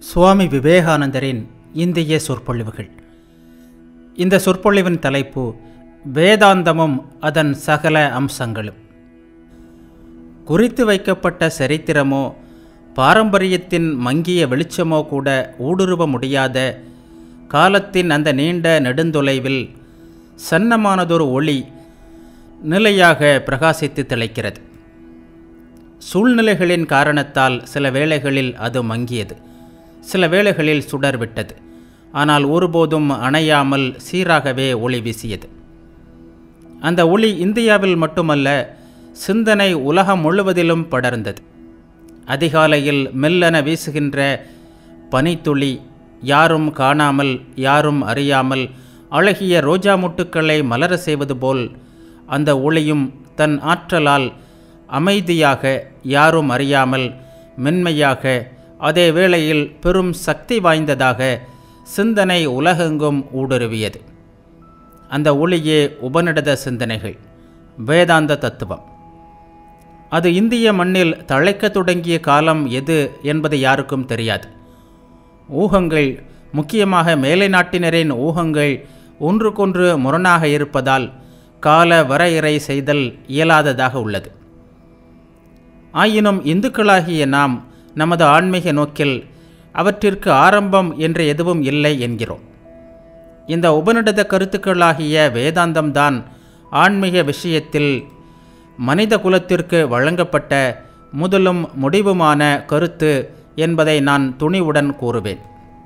சுவாமி விவேகானந்தரின் இந்திய சொற்பொழிவுகள் இந்த சொற்பொழிவின் தலைப்பு வேதாந்தமும் அதன் சகல அம்சங்களும் குறித்து வைக்கப்பட்ட சரித்திரமோ பாரம்பரியத்தின் மங்கிய வெளிச்சமோ கூட ஊடுருவ முடியாத காலத்தின் அந்த நீண்ட நெடுந்தொலைவில் சன்னமானதொரு ஒளி நிலையாக பிரகாசித்து திளைக்கிறது சூழ்நிலைகளின் காரணத்தால் சில வேளைகளில் அது மங்கியது சில வேளைகளில் சுடர் விட்டது ஆனால் ஒருபோதும் அணையாமல் சீராகவே ஒளி வீசியது அந்த ஒளி இந்தியாவில் மட்டுமல்ல சிந்தனை உலகம் முழுவதிலும் படர்ந்தது அதிகாலையில் மெல்லென வீசுகின்ற பனித்துளி யாரும் காணாமல் யாரும் அறியாமல் அழகிய ரோஜா முட்டுக்களை மலர செய்வது போல் அந்த ஒளியும் தன் ஆற்றலால் அமைதியாக யாரும் அறியாமல் மென்மையாக அதே வேளையில் பெரும் சக்தி வாய்ந்ததாக சிந்தனை உலகெங்கும் ஊடுருவியது அந்த ஒளியே உபநிடத சிந்தனைகள் வேதாந்த தத்துவம் அது இந்திய மண்ணில் தழைக்கத் தொடங்கிய காலம் எது என்பது யாருக்கும் தெரியாது ஊகங்கள் முக்கியமாக மேலை நாட்டினரின் ஊகங்கள் ஒன்றுக்கொன்று முரணாக இருப்பதால் கால வரையறை செய்தல் இயலாததாக உள்ளது ஆயினும் இந்துக்களாகிய நாம் நமது ஆன்மீக நோக்கில் அவற்றிற்கு ஆரம்பம் என்று எதுவும் இல்லை என்கிறோம் இந்த உபநிடத கருத்துக்களாகிய வேதாந்தம்தான் ஆன்மீக விஷயத்தில் மனித குலத்திற்கு வழங்கப்பட்ட முதலும் முடிவுமான கருத்து என்பதை நான் துணிவுடன் கூறுவேன்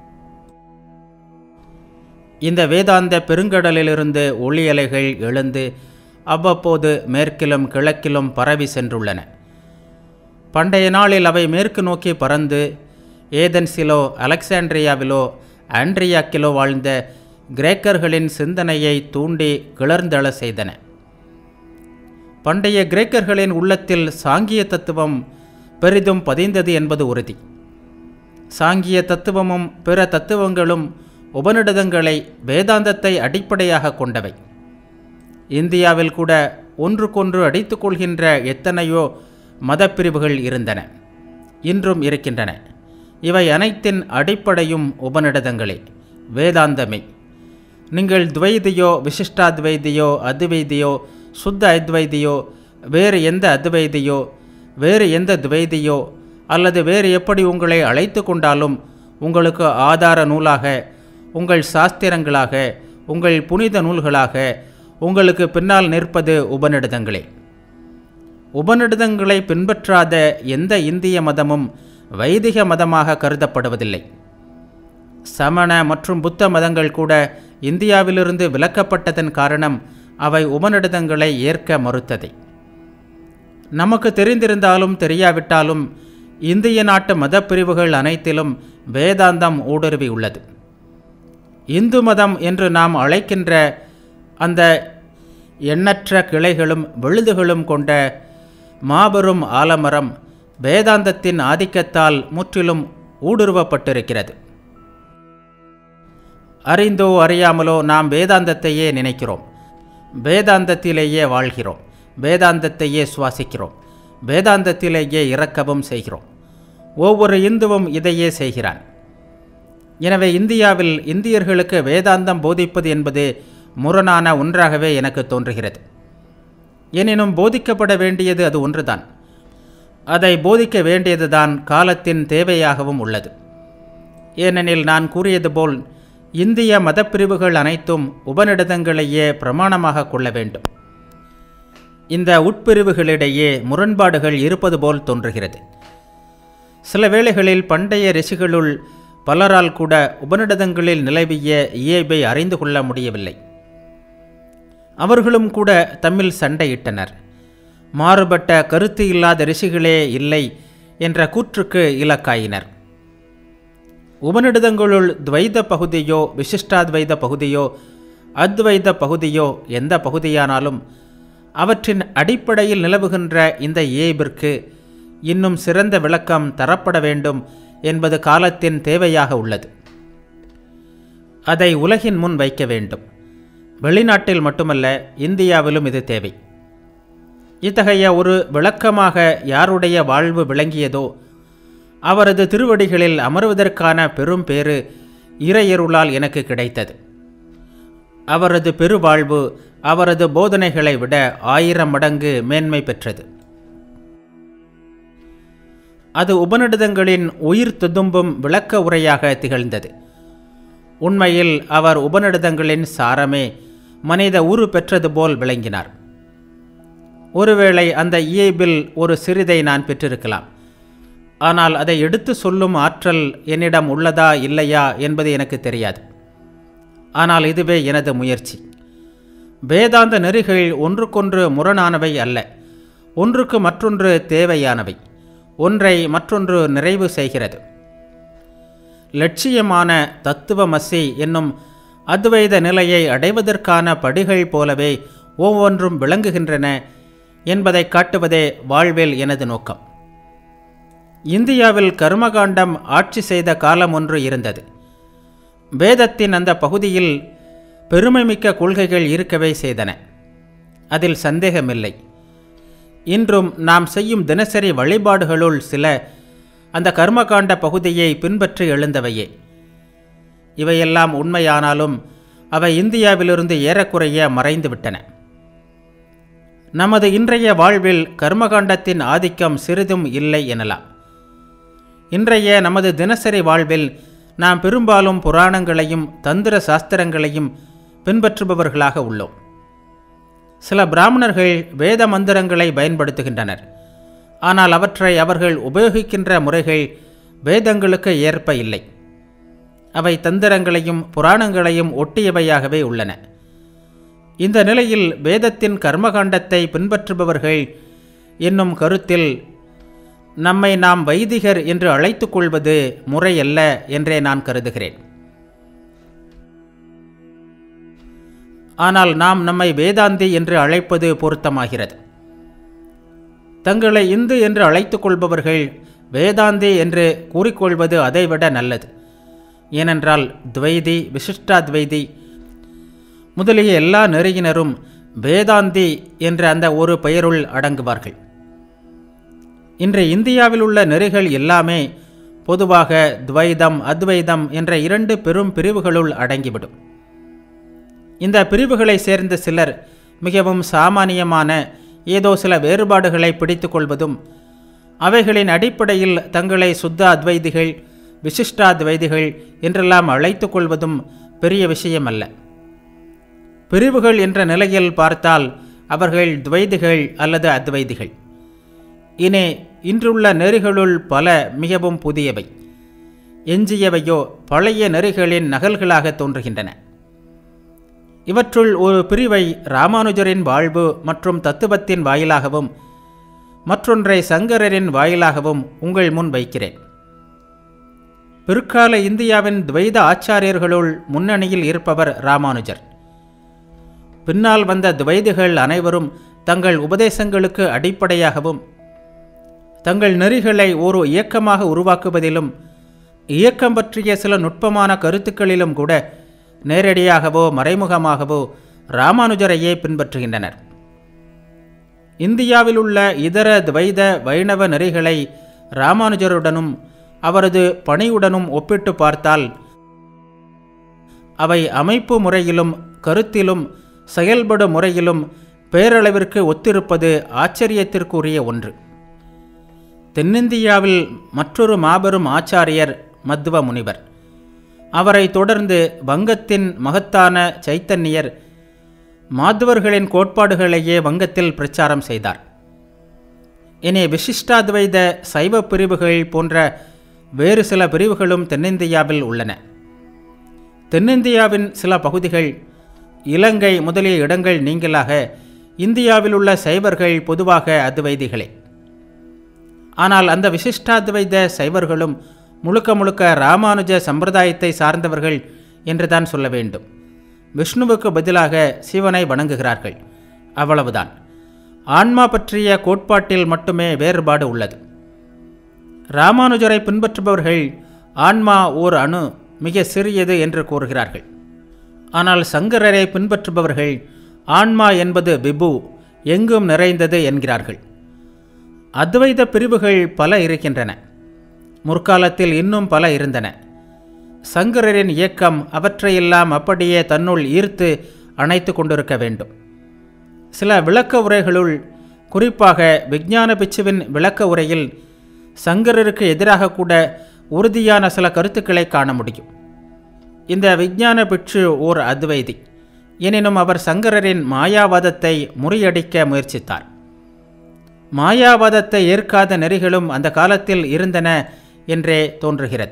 இந்த வேதாந்த பெருங்கடலிலிருந்து ஒளி அலைகள் எழுந்து அவ்வப்போது மேற்கிலும் கிழக்கிலும் பரவி சென்றுள்ளன பண்டைய நாளில் அவை மேற்கு நோக்கி பறந்து ஏதென்ஸிலோ அலெக்சாண்ட்ரியாவிலோ ஆண்ட்ரியாக்கிலோ வாழ்ந்த கிரேக்கர்களின் சிந்தனையை தூண்டி கிளர்ந்தெழ செய்தன பண்டைய கிரேக்கர்களின் உள்ளத்தில் சாங்கிய தத்துவம் பெரிதும் பதிந்தது என்பது உறுதி சாங்கிய தத்துவமும் பிற தத்துவங்களும் உபநிடதங்களை வேதாந்தத்தை அடிப்படையாக கொண்டவை இந்தியாவில் கூட ஒன்றுக்கொன்று அடித்துக் கொள்கின்ற எத்தனையோ மதப்பிரிவுகள் இருந்தன இன்றும் இருக்கின்றன இவை அனைத்தின் அடிப்படையும் உபநிடதங்களே வேதாந்தமே நீங்கள் துவைதியோ விசிஷ்டாத்வைதியோ அத்வைதியோ சுத்த அத்வைதியோ வேறு எந்த அத்வைதியோ வேறு எந்த துவைதியோ அல்லது வேறு எப்படி உங்களை அழைத்து கொண்டாலும் உங்களுக்கு ஆதார நூலாக உங்கள் சாஸ்திரங்களாக உங்கள் புனித நூல்களாக உங்களுக்கு பின்னால் நிற்பது உபநிடதங்களே உபநிடதங்களை பின்பற்றாத எந்த இந்திய மதமும் வைதிக மதமாக கருதப்படுவதில்லை சமண மற்றும் புத்த மதங்கள் கூட இந்தியாவிலிருந்து விலக்கப்பட்டதன் காரணம் அவை உபநிடதங்களை ஏற்க மறுத்ததை நமக்கு தெரிந்திருந்தாலும் தெரியாவிட்டாலும் இந்திய நாட்டு மதப்பிரிவுகள் அனைத்திலும் வேதாந்தம் ஊடுருவி உள்ளது இந்து மதம் என்று நாம் அழைக்கின்ற அந்த எண்ணற்ற கிளைகளும் விழுதுகளும் கொண்ட மாபெரும் ஆலமரம் வேதாந்தத்தின் ஆதிக்கத்தால் முற்றிலும் ஊடுருவப்பட்டிருக்கிறது அறிந்தோ அறியாமலோ நாம் வேதாந்தத்தையே நினைக்கிறோம் வேதாந்தத்திலேயே வாழ்கிறோம் வேதாந்தத்தையே சுவாசிக்கிறோம் வேதாந்தத்திலேயே இறக்கவும் செய்கிறோம் ஒவ்வொரு இந்துவும் இதையே செய்கிறான் எனவே இந்தியாவில் இந்தியர்களுக்கு வேதாந்தம் போதிப்பது என்பது முரணான ஒன்றாகவே எனக்கு தோன்றுகிறது எனினும் போதிக்கப்பட வேண்டியது அது ஒன்றுதான் அதை போதிக்க வேண்டியதுதான் காலத்தின் தேவையாகவும் உள்ளது ஏனெனில் நான் கூறியது போல் இந்திய மதப்பிரிவுகள் அனைத்தும் உபநிடதங்களையே பிரமாணமாக கொள்ள வேண்டும் இந்த உட்பிரிவுகளிடையே முரண்பாடுகள் இருப்பது போல் தோன்றுகிறது சில வேளைகளில் பண்டைய ரிஷிகளுள் பலரால் கூட உபநிடதங்களில் நிலவிய இயல்பை அறிந்து கொள்ள முடியவில்லை அவர்களும் கூட தம்மில் சண்டையிட்டனர் மாறுபட்ட கருத்து இல்லாத ரிஷிகளே இல்லை என்ற கூற்றுக்கு இலக்காயினர் உபநிடதங்களுள் துவைத பகுதியோ விசிஷ்டாத்வைத பகுதியோ அத்வைத பகுதியோ எந்த பகுதியானாலும் அவற்றின் அடிப்படையில் நிலவுகின்ற இந்த இயல்பிற்கு இன்னும் சிறந்த விளக்கம் தரப்பட வேண்டும் என்பது காலத்தின் தேவையாக உள்ளது அதை உலகின் முன் வைக்க வேண்டும் வெளிநாட்டில் மட்டுமல்ல இந்தியாவிலும் இது தேவை இத்தகைய ஒரு விளக்கமாக யாருடைய வாழ்வு விளங்கியதோ அவரது திருவடிகளில் அமர்வதற்கான பெரும் பேறு இறையருளால் எனக்கு கிடைத்தது அவரது பெருவாழ்வு அவரது போதனைகளை விட ஆயிரம் மடங்கு மேன்மை பெற்றது அது உபநிடதங்களின் உயிர் துதும்பும் விளக்க உரையாக திகழ்ந்தது உண்மையில் அவர் உபநிடதங்களின் சாரமே மனித உரு பெற்றது போல் விளங்கினார் ஒருவேளை அந்த இயைபில் ஒரு சிறிதை நான் பெற்றிருக்கலாம் ஆனால் அதை எடுத்து சொல்லும் ஆற்றல் என்னிடம் உள்ளதா இல்லையா என்பது எனக்கு தெரியாது ஆனால் இதுவே எனது முயற்சி வேதாந்த நெறிகள் ஒன்றுக்கொன்று முரணானவை அல்ல ஒன்றுக்கு மற்றொன்று தேவையானவை ஒன்றை மற்றொன்று நிறைவு செய்கிறது லட்சியமான தத்துவமசி என்னும் அத்வைத நிலையை அடைவதற்கான படிகள் போலவே ஒவ்வொன்றும் விளங்குகின்றன என்பதை காட்டுவதே வாழ்வில் எனது நோக்கம் இந்தியாவில் கர்மகாண்டம் ஆட்சி செய்த காலம் ஒன்று இருந்தது வேதத்தின் அந்த பகுதியில் பெருமைமிக்க கொள்கைகள் இருக்கவே செய்தன அதில் சந்தேகமில்லை இன்றும் நாம் செய்யும் தினசரி வழிபாடுகளுள் சில அந்த கர்மகாண்ட பகுதியை பின்பற்றி எழுந்தவையே இவையெல்லாம் உண்மையானாலும் அவை இந்தியாவிலிருந்து ஏறக்குறைய மறைந்துவிட்டன நமது இன்றைய வாழ்வில் கர்மகாண்டத்தின் ஆதிக்கம் சிறிதும் இல்லை எனலாம் இன்றைய நமது தினசரி வாழ்வில் நாம் பெரும்பாலும் புராணங்களையும் தந்திர சாஸ்திரங்களையும் பின்பற்றுபவர்களாக உள்ளோம் சில பிராமணர்கள் வேத மந்திரங்களை பயன்படுத்துகின்றனர் ஆனால் அவற்றை அவர்கள் உபயோகிக்கின்ற முறைகள் வேதங்களுக்கு ஏற்ப இல்லை அவை தந்திரங்களையும் புராணங்களையும் ஒட்டியவையாகவே உள்ளன இந்த நிலையில் வேதத்தின் கர்மகாண்டத்தை பின்பற்றுபவர்கள் என்னும் கருத்தில் நம்மை நாம் வைதிகர் என்று அழைத்துக் கொள்வது முறையல்ல என்றே நான் கருதுகிறேன் ஆனால் நாம் நம்மை வேதாந்தி என்று அழைப்பது பொருத்தமாகிறது தங்களை இந்து என்று அழைத்துக் கொள்பவர்கள் வேதாந்தி என்று கூறிக்கொள்வது அதைவிட நல்லது ஏனென்றால் துவைதி விசிஷ்டாத்வைதி முதலிய எல்லா நெறியினரும் வேதாந்தி என்ற அந்த ஒரு பெயருள் அடங்குவார்கள் இன்று இந்தியாவில் உள்ள நெறிகள் எல்லாமே பொதுவாக துவைதம் அத்வைதம் என்ற இரண்டு பெரும் பிரிவுகளுள் அடங்கிவிடும் இந்த பிரிவுகளை சேர்ந்த சிலர் மிகவும் சாமானியமான ஏதோ சில வேறுபாடுகளை பிடித்து கொள்வதும் அவைகளின் அடிப்படையில் தங்களை சுத்த அத்வைதிகள் விசிஷ்டாத்வைதிகள் என்றெல்லாம் அழைத்து கொள்வதும் பெரிய விஷயமல்ல பிரிவுகள் என்ற நிலையில் பார்த்தால் அவர்கள் துவைதிகள் அல்லது அத்வைதிகள் இனி இன்றுள்ள நெறிகளுள் பல மிகவும் புதியவை எஞ்சியவையோ பழைய நெறிகளின் நகல்களாக தோன்றுகின்றன இவற்றுள் ஒரு பிரிவை ராமானுஜரின் வாழ்வு மற்றும் தத்துவத்தின் வாயிலாகவும் மற்றொன்றை சங்கரரின் வாயிலாகவும் உங்கள் முன் வைக்கிறேன் பிற்கால இந்தியாவின் துவைத ஆச்சாரியர்களுள் முன்னணியில் இருப்பவர் ராமானுஜர் பின்னால் வந்த துவைதிகள் அனைவரும் தங்கள் உபதேசங்களுக்கு அடிப்படையாகவும் தங்கள் நெறிகளை ஒரு இயக்கமாக உருவாக்குவதிலும் இயக்கம் பற்றிய சில நுட்பமான கருத்துக்களிலும் கூட நேரடியாகவோ மறைமுகமாகவோ ராமானுஜரையே பின்பற்றுகின்றனர் இந்தியாவில் உள்ள இதர துவைத வைணவ நெறிகளை ராமானுஜருடனும் அவரது பணியுடனும் ஒப்பிட்டு பார்த்தால் அவை அமைப்பு முறையிலும் கருத்திலும் செயல்படும் முறையிலும் பேரளவிற்கு ஒத்திருப்பது ஆச்சரியத்திற்குரிய ஒன்று தென்னிந்தியாவில் மற்றொரு மாபெரும் ஆச்சாரியர் மத்வ முனிவர் அவரை தொடர்ந்து வங்கத்தின் மகத்தான சைத்தன்யர் மாதுவர்களின் கோட்பாடுகளையே வங்கத்தில் பிரச்சாரம் செய்தார் இனி விசிஷ்டாத்வைத சைவ பிரிவுகள் போன்ற வேறு சில பிரிவுகளும் தென்னிந்தியாவில் உள்ளன தென்னிந்தியாவின் சில பகுதிகள் இலங்கை முதலிய இடங்கள் நீங்களாக இந்தியாவில் உள்ள சைவர்கள் பொதுவாக அத்வைதிகளே ஆனால் அந்த விசிஷ்டாத்வைத சைவர்களும் முழுக்க முழுக்க ராமானுஜ சம்பிரதாயத்தை சார்ந்தவர்கள் என்றுதான் சொல்ல வேண்டும் விஷ்ணுவுக்கு பதிலாக சிவனை வணங்குகிறார்கள் அவ்வளவுதான் ஆன்மா பற்றிய கோட்பாட்டில் மட்டுமே வேறுபாடு உள்ளது ராமானுஜரை பின்பற்றுபவர்கள் ஆன்மா ஓர் அணு மிக சிறியது என்று கூறுகிறார்கள் ஆனால் சங்கரரை பின்பற்றுபவர்கள் ஆன்மா என்பது விபு எங்கும் நிறைந்தது என்கிறார்கள் அத்வைத பிரிவுகள் பல இருக்கின்றன முற்காலத்தில் இன்னும் பல இருந்தன சங்கரரின் இயக்கம் அவற்றையெல்லாம் அப்படியே தன்னுள் ஈர்த்து அணைத்து கொண்டிருக்க வேண்டும் சில விளக்க உரைகளுள் குறிப்பாக விஞ்ஞான பிச்சுவின் விளக்க உரையில் சங்கரருக்கு எதிராக கூட உறுதியான சில கருத்துக்களை காண முடியும் இந்த விஞ்ஞான பிட்சு ஓர் அத்வைதி எனினும் அவர் சங்கரரின் மாயாவாதத்தை முறியடிக்க முயற்சித்தார் மாயாவாதத்தை ஏற்காத நெறிகளும் அந்த காலத்தில் இருந்தன என்றே தோன்றுகிறது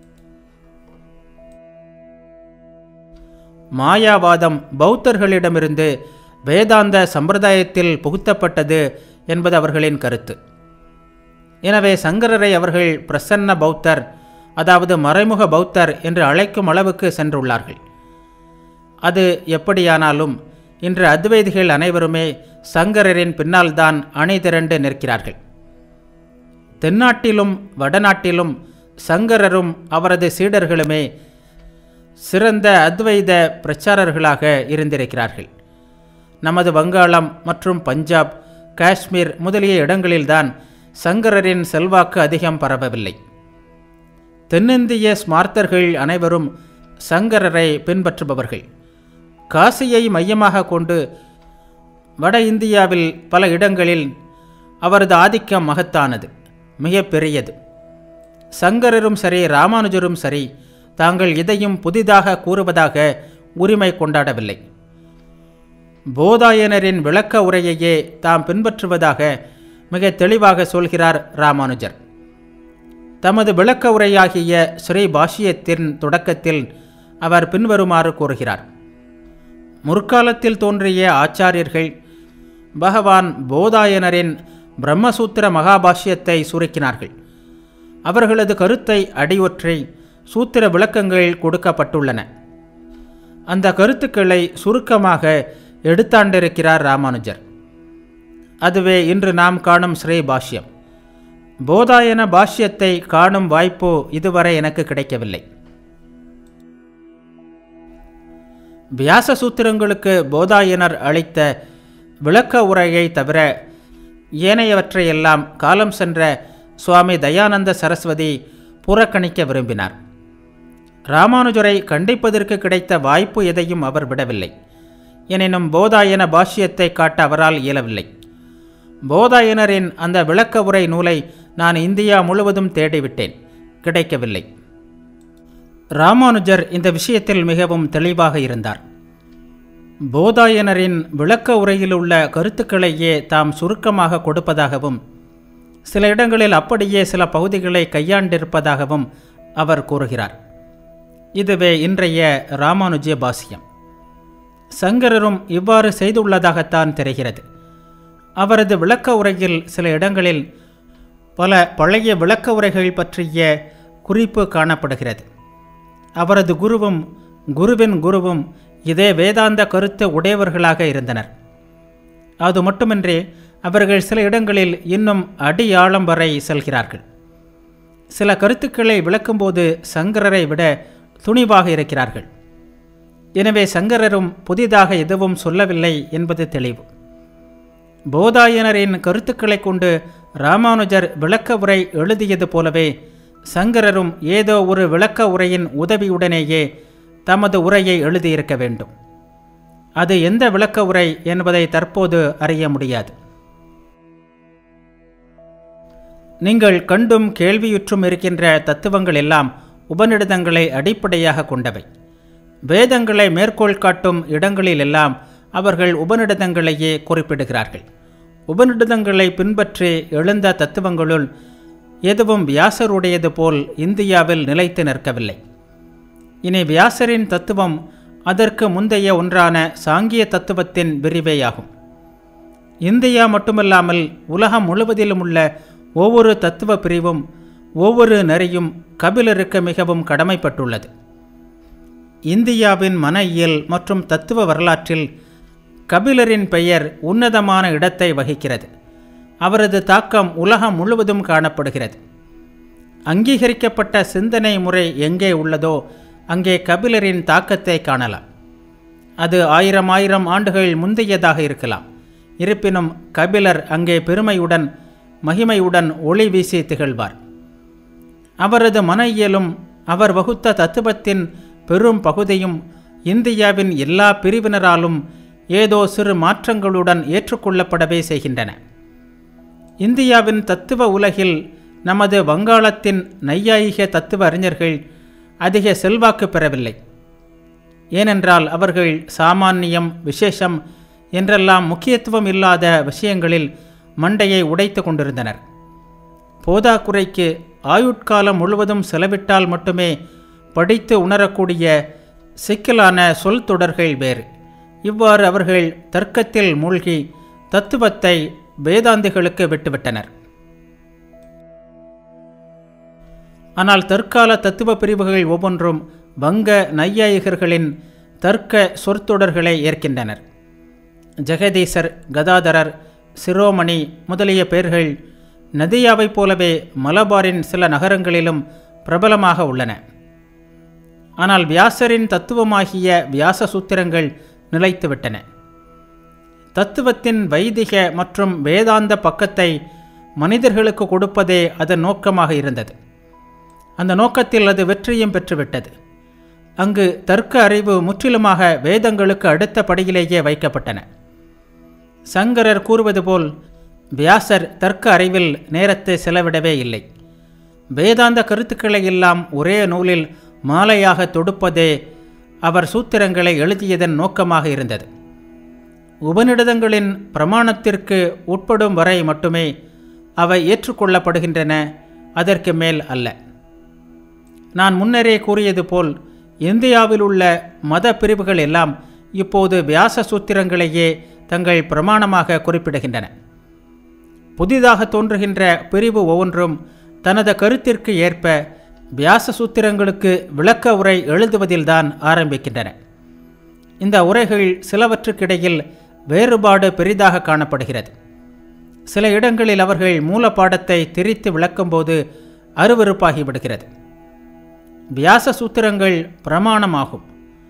மாயாவாதம் பௌத்தர்களிடமிருந்து வேதாந்த சம்பிரதாயத்தில் புகுத்தப்பட்டது என்பது அவர்களின் கருத்து எனவே சங்கரரை அவர்கள் பிரசன்ன பௌத்தர் அதாவது மறைமுக பௌத்தர் என்று அழைக்கும் அளவுக்கு சென்றுள்ளார்கள் அது எப்படியானாலும் இன்று அத்வைதிகள் அனைவருமே சங்கரரின் பின்னால்தான் அணிதிரண்டு நிற்கிறார்கள் தென்னாட்டிலும் வடநாட்டிலும் சங்கரரும் அவரது சீடர்களுமே சிறந்த அத்வைத பிரச்சாரர்களாக இருந்திருக்கிறார்கள் நமது வங்காளம் மற்றும் பஞ்சாப் காஷ்மீர் முதலிய இடங்களில்தான் சங்கரரின் செல்வாக்கு அதிகம் பரவவில்லை தென்னிந்திய ஸ்மார்த்தர்கள் அனைவரும் சங்கரரை பின்பற்றுபவர்கள் காசியை மையமாக கொண்டு வட இந்தியாவில் பல இடங்களில் அவரது ஆதிக்கம் மகத்தானது மிக பெரியது சங்கரரும் சரி ராமானுஜரும் சரி தாங்கள் இதையும் புதிதாக கூறுவதாக உரிமை கொண்டாடவில்லை போதாயனரின் விளக்க உரையையே தாம் பின்பற்றுவதாக மிக தெளிவாக சொல்கிறார் ராமானுஜர் தமது விளக்க உரையாகிய ஸ்ரீ பாஷ்யத்தின் தொடக்கத்தில் அவர் பின்வருமாறு கூறுகிறார் முற்காலத்தில் தோன்றிய ஆச்சாரியர்கள் பகவான் போதாயனரின் பிரம்மசூத்திர மகாபாஷ்யத்தை சுருக்கினார்கள் அவர்களது கருத்தை அடியொற்றி சூத்திர விளக்கங்கள் கொடுக்கப்பட்டுள்ளன அந்த கருத்துக்களை சுருக்கமாக எடுத்தாண்டிருக்கிறார் ராமானுஜர் அதுவே இன்று நாம் காணும் ஸ்ரீ பாஷ்யம் போதாயன பாஷ்யத்தை காணும் வாய்ப்பு இதுவரை எனக்கு கிடைக்கவில்லை வியாச சூத்திரங்களுக்கு போதாயனர் அளித்த விளக்க உரையை தவிர ஏனையவற்றையெல்லாம் காலம் சென்ற சுவாமி தயானந்த சரஸ்வதி புறக்கணிக்க விரும்பினார் ராமானுஜரை கண்டிப்பதற்கு கிடைத்த வாய்ப்பு எதையும் அவர் விடவில்லை எனினும் போதாயன பாஷ்யத்தை காட்ட அவரால் இயலவில்லை போதாயனரின் அந்த விளக்க உரை நூலை நான் இந்தியா முழுவதும் தேடிவிட்டேன் கிடைக்கவில்லை ராமானுஜர் இந்த விஷயத்தில் மிகவும் தெளிவாக இருந்தார் போதாயனரின் விளக்க உரையில் உள்ள கருத்துக்களையே தாம் சுருக்கமாக கொடுப்பதாகவும் சில இடங்களில் அப்படியே சில பகுதிகளை கையாண்டிருப்பதாகவும் அவர் கூறுகிறார் இதுவே இன்றைய ராமானுஜ பாசியம் சங்கரரும் இவ்வாறு செய்துள்ளதாகத்தான் தெரிகிறது அவரது விளக்க உரையில் சில இடங்களில் பல பழைய விளக்க உரைகள் பற்றிய குறிப்பு காணப்படுகிறது அவரது குருவும் குருவின் குருவும் இதே வேதாந்த கருத்து உடையவர்களாக இருந்தனர் அது மட்டுமின்றி அவர்கள் சில இடங்களில் இன்னும் அடியாழம் வரை செல்கிறார்கள் சில கருத்துக்களை விளக்கும்போது சங்கரரை விட துணிவாக இருக்கிறார்கள் எனவே சங்கரரும் புதிதாக எதுவும் சொல்லவில்லை என்பது தெளிவு போதாயனரின் கருத்துக்களை கொண்டு ராமானுஜர் விளக்க உரை எழுதியது போலவே சங்கரரும் ஏதோ ஒரு விளக்க உரையின் உதவியுடனேயே தமது உரையை எழுதியிருக்க வேண்டும் அது எந்த விளக்க உரை என்பதை தற்போது அறிய முடியாது நீங்கள் கண்டும் கேள்வியுற்றும் இருக்கின்ற தத்துவங்கள் எல்லாம் உபநிடதங்களை அடிப்படையாக கொண்டவை வேதங்களை மேற்கோள் காட்டும் இடங்களிலெல்லாம் அவர்கள் உபநிடதங்களையே குறிப்பிடுகிறார்கள் உபநிடதங்களை பின்பற்றி எழுந்த தத்துவங்களுள் எதுவும் வியாசருடையது போல் இந்தியாவில் நிலைத்து நிற்கவில்லை இனி வியாசரின் தத்துவம் அதற்கு முந்தைய ஒன்றான சாங்கிய தத்துவத்தின் விரிவேயாகும் இந்தியா மட்டுமல்லாமல் உலகம் முழுவதிலும் உள்ள ஒவ்வொரு தத்துவ பிரிவும் ஒவ்வொரு நெறியும் கபிலருக்கு மிகவும் கடமைப்பட்டுள்ளது இந்தியாவின் மன இயல் மற்றும் தத்துவ வரலாற்றில் கபிலரின் பெயர் உன்னதமான இடத்தை வகிக்கிறது அவரது தாக்கம் உலகம் முழுவதும் காணப்படுகிறது அங்கீகரிக்கப்பட்ட சிந்தனை முறை எங்கே உள்ளதோ அங்கே கபிலரின் தாக்கத்தை காணலாம் அது ஆயிரம் ஆயிரம் ஆண்டுகள் முந்தையதாக இருக்கலாம் இருப்பினும் கபிலர் அங்கே பெருமையுடன் மகிமையுடன் ஒளி வீசி திகழ்வார் அவரது மன இயலும் அவர் வகுத்த தத்துவத்தின் பெரும் பகுதியும் இந்தியாவின் எல்லா பிரிவினராலும் ஏதோ சிறு மாற்றங்களுடன் ஏற்றுக்கொள்ளப்படவே செய்கின்றன இந்தியாவின் தத்துவ உலகில் நமது வங்காளத்தின் நையாயிக தத்துவ அறிஞர்கள் அதிக செல்வாக்கு பெறவில்லை ஏனென்றால் அவர்கள் சாமானியம் விசேஷம் என்றெல்லாம் முக்கியத்துவம் இல்லாத விஷயங்களில் மண்டையை உடைத்து கொண்டிருந்தனர் போதாக்குறைக்கு ஆயுட்காலம் முழுவதும் செலவிட்டால் மட்டுமே படித்து உணரக்கூடிய சிக்கலான சொல் தொடர்கள் வேறு இவ்வாறு அவர்கள் தர்க்கத்தில் மூழ்கி தத்துவத்தை வேதாந்திகளுக்கு விட்டுவிட்டனர் ஆனால் தற்கால தத்துவ பிரிவுகள் ஒவ்வொன்றும் வங்க நையாயிகர்களின் தர்க்க சொற்தொடர்களை ஏற்கின்றனர் ஜெகதீசர் கதாதரர் சிரோமணி முதலிய பெயர்கள் நதியாவைப் போலவே மலபாரின் சில நகரங்களிலும் பிரபலமாக உள்ளன ஆனால் வியாசரின் தத்துவமாகிய வியாச சூத்திரங்கள் நிலைத்துவிட்டன தத்துவத்தின் வைதிக மற்றும் வேதாந்த பக்கத்தை மனிதர்களுக்கு கொடுப்பதே அதன் நோக்கமாக இருந்தது அந்த நோக்கத்தில் அது வெற்றியும் பெற்றுவிட்டது அங்கு தர்க்க அறிவு முற்றிலுமாக வேதங்களுக்கு அடுத்த படியிலேயே வைக்கப்பட்டன சங்கரர் கூறுவது போல் வியாசர் தர்க்க அறிவில் நேரத்தை செலவிடவே இல்லை வேதாந்த கருத்துக்களை எல்லாம் ஒரே நூலில் மாலையாக தொடுப்பதே அவர் சூத்திரங்களை எழுதியதன் நோக்கமாக இருந்தது உபநிடதங்களின் பிரமாணத்திற்கு உட்படும் வரை மட்டுமே அவை ஏற்றுக்கொள்ளப்படுகின்றன அதற்கு மேல் அல்ல நான் முன்னரே கூறியது போல் இந்தியாவில் உள்ள மத பிரிவுகள் எல்லாம் இப்போது வியாச சூத்திரங்களையே தங்கள் பிரமாணமாக குறிப்பிடுகின்றன புதிதாக தோன்றுகின்ற பிரிவு ஒவ்வொன்றும் தனது கருத்திற்கு ஏற்ப வியாச சூத்திரங்களுக்கு விளக்க உரை எழுதுவதில்தான் ஆரம்பிக்கின்றன இந்த உரைகள் சிலவற்றுக்கிடையில் வேறுபாடு பெரிதாக காணப்படுகிறது சில இடங்களில் அவர்கள் மூல பாடத்தை திரித்து விளக்கும்போது அருவருப்பாகிவிடுகிறது வியாச சூத்திரங்கள் பிரமாணமாகும்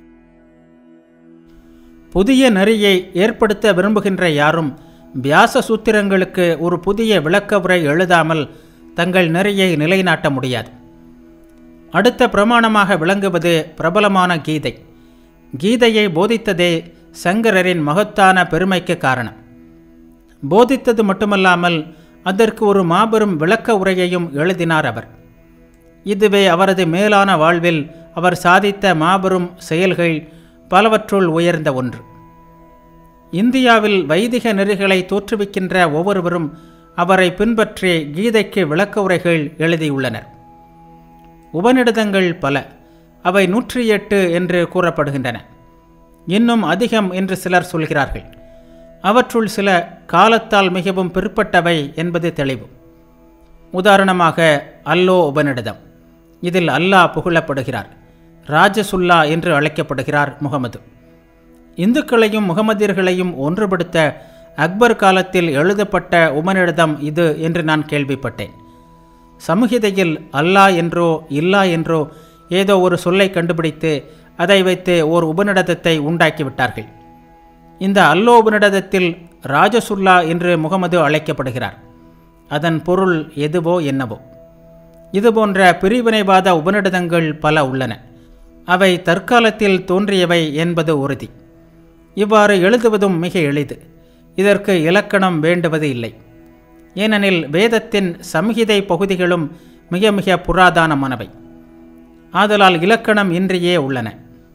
புதிய நெறியை ஏற்படுத்த விரும்புகின்ற யாரும் வியாச சூத்திரங்களுக்கு ஒரு புதிய விளக்க உரை எழுதாமல் தங்கள் நெறியை நிலைநாட்ட முடியாது அடுத்த பிரமாணமாக விளங்குவது பிரபலமான கீதை கீதையை போதித்ததே சங்கரரின் மகத்தான பெருமைக்கு காரணம் போதித்தது மட்டுமல்லாமல் அதற்கு ஒரு மாபெரும் விளக்க உரையையும் எழுதினார் அவர் இதுவே அவரது மேலான வாழ்வில் அவர் சாதித்த மாபெரும் செயல்கள் பலவற்றுள் உயர்ந்த ஒன்று இந்தியாவில் வைதிக நெறிகளை தோற்றுவிக்கின்ற ஒவ்வொருவரும் அவரை பின்பற்றி கீதைக்கு விளக்க உரைகள் எழுதியுள்ளனர் உபநிடதங்கள் பல அவை நூற்றி எட்டு என்று கூறப்படுகின்றன இன்னும் அதிகம் என்று சிலர் சொல்கிறார்கள் அவற்றுள் சில காலத்தால் மிகவும் பிற்பட்டவை என்பது தெளிவு உதாரணமாக அல்லோ உபநிடதம் இதில் அல்லாஹ் புகழப்படுகிறார் ராஜசுல்லா என்று அழைக்கப்படுகிறார் முகமது இந்துக்களையும் முகமதியர்களையும் ஒன்றுபடுத்த அக்பர் காலத்தில் எழுதப்பட்ட உபநிடதம் இது என்று நான் கேள்விப்பட்டேன் சமூகிதையில் அல்லாஹ் என்றோ இல்லா என்றோ ஏதோ ஒரு சொல்லை கண்டுபிடித்து அதை வைத்து ஓர் உபநிடதத்தை உண்டாக்கிவிட்டார்கள் இந்த அல்லோ உபநிடதத்தில் ராஜசுல்லா என்று முகமது அழைக்கப்படுகிறார் அதன் பொருள் எதுவோ என்னவோ இதுபோன்ற பிரிவினைவாத உபநிடதங்கள் பல உள்ளன அவை தற்காலத்தில் தோன்றியவை என்பது உறுதி இவ்வாறு எழுதுவதும் மிக எளிது இதற்கு இலக்கணம் வேண்டுவது இல்லை ஏனெனில் வேதத்தின் சம்ஹிதை பகுதிகளும் மிக மிக புராதனமானவை ஆதலால் இலக்கணம் இன்றியே உள்ளன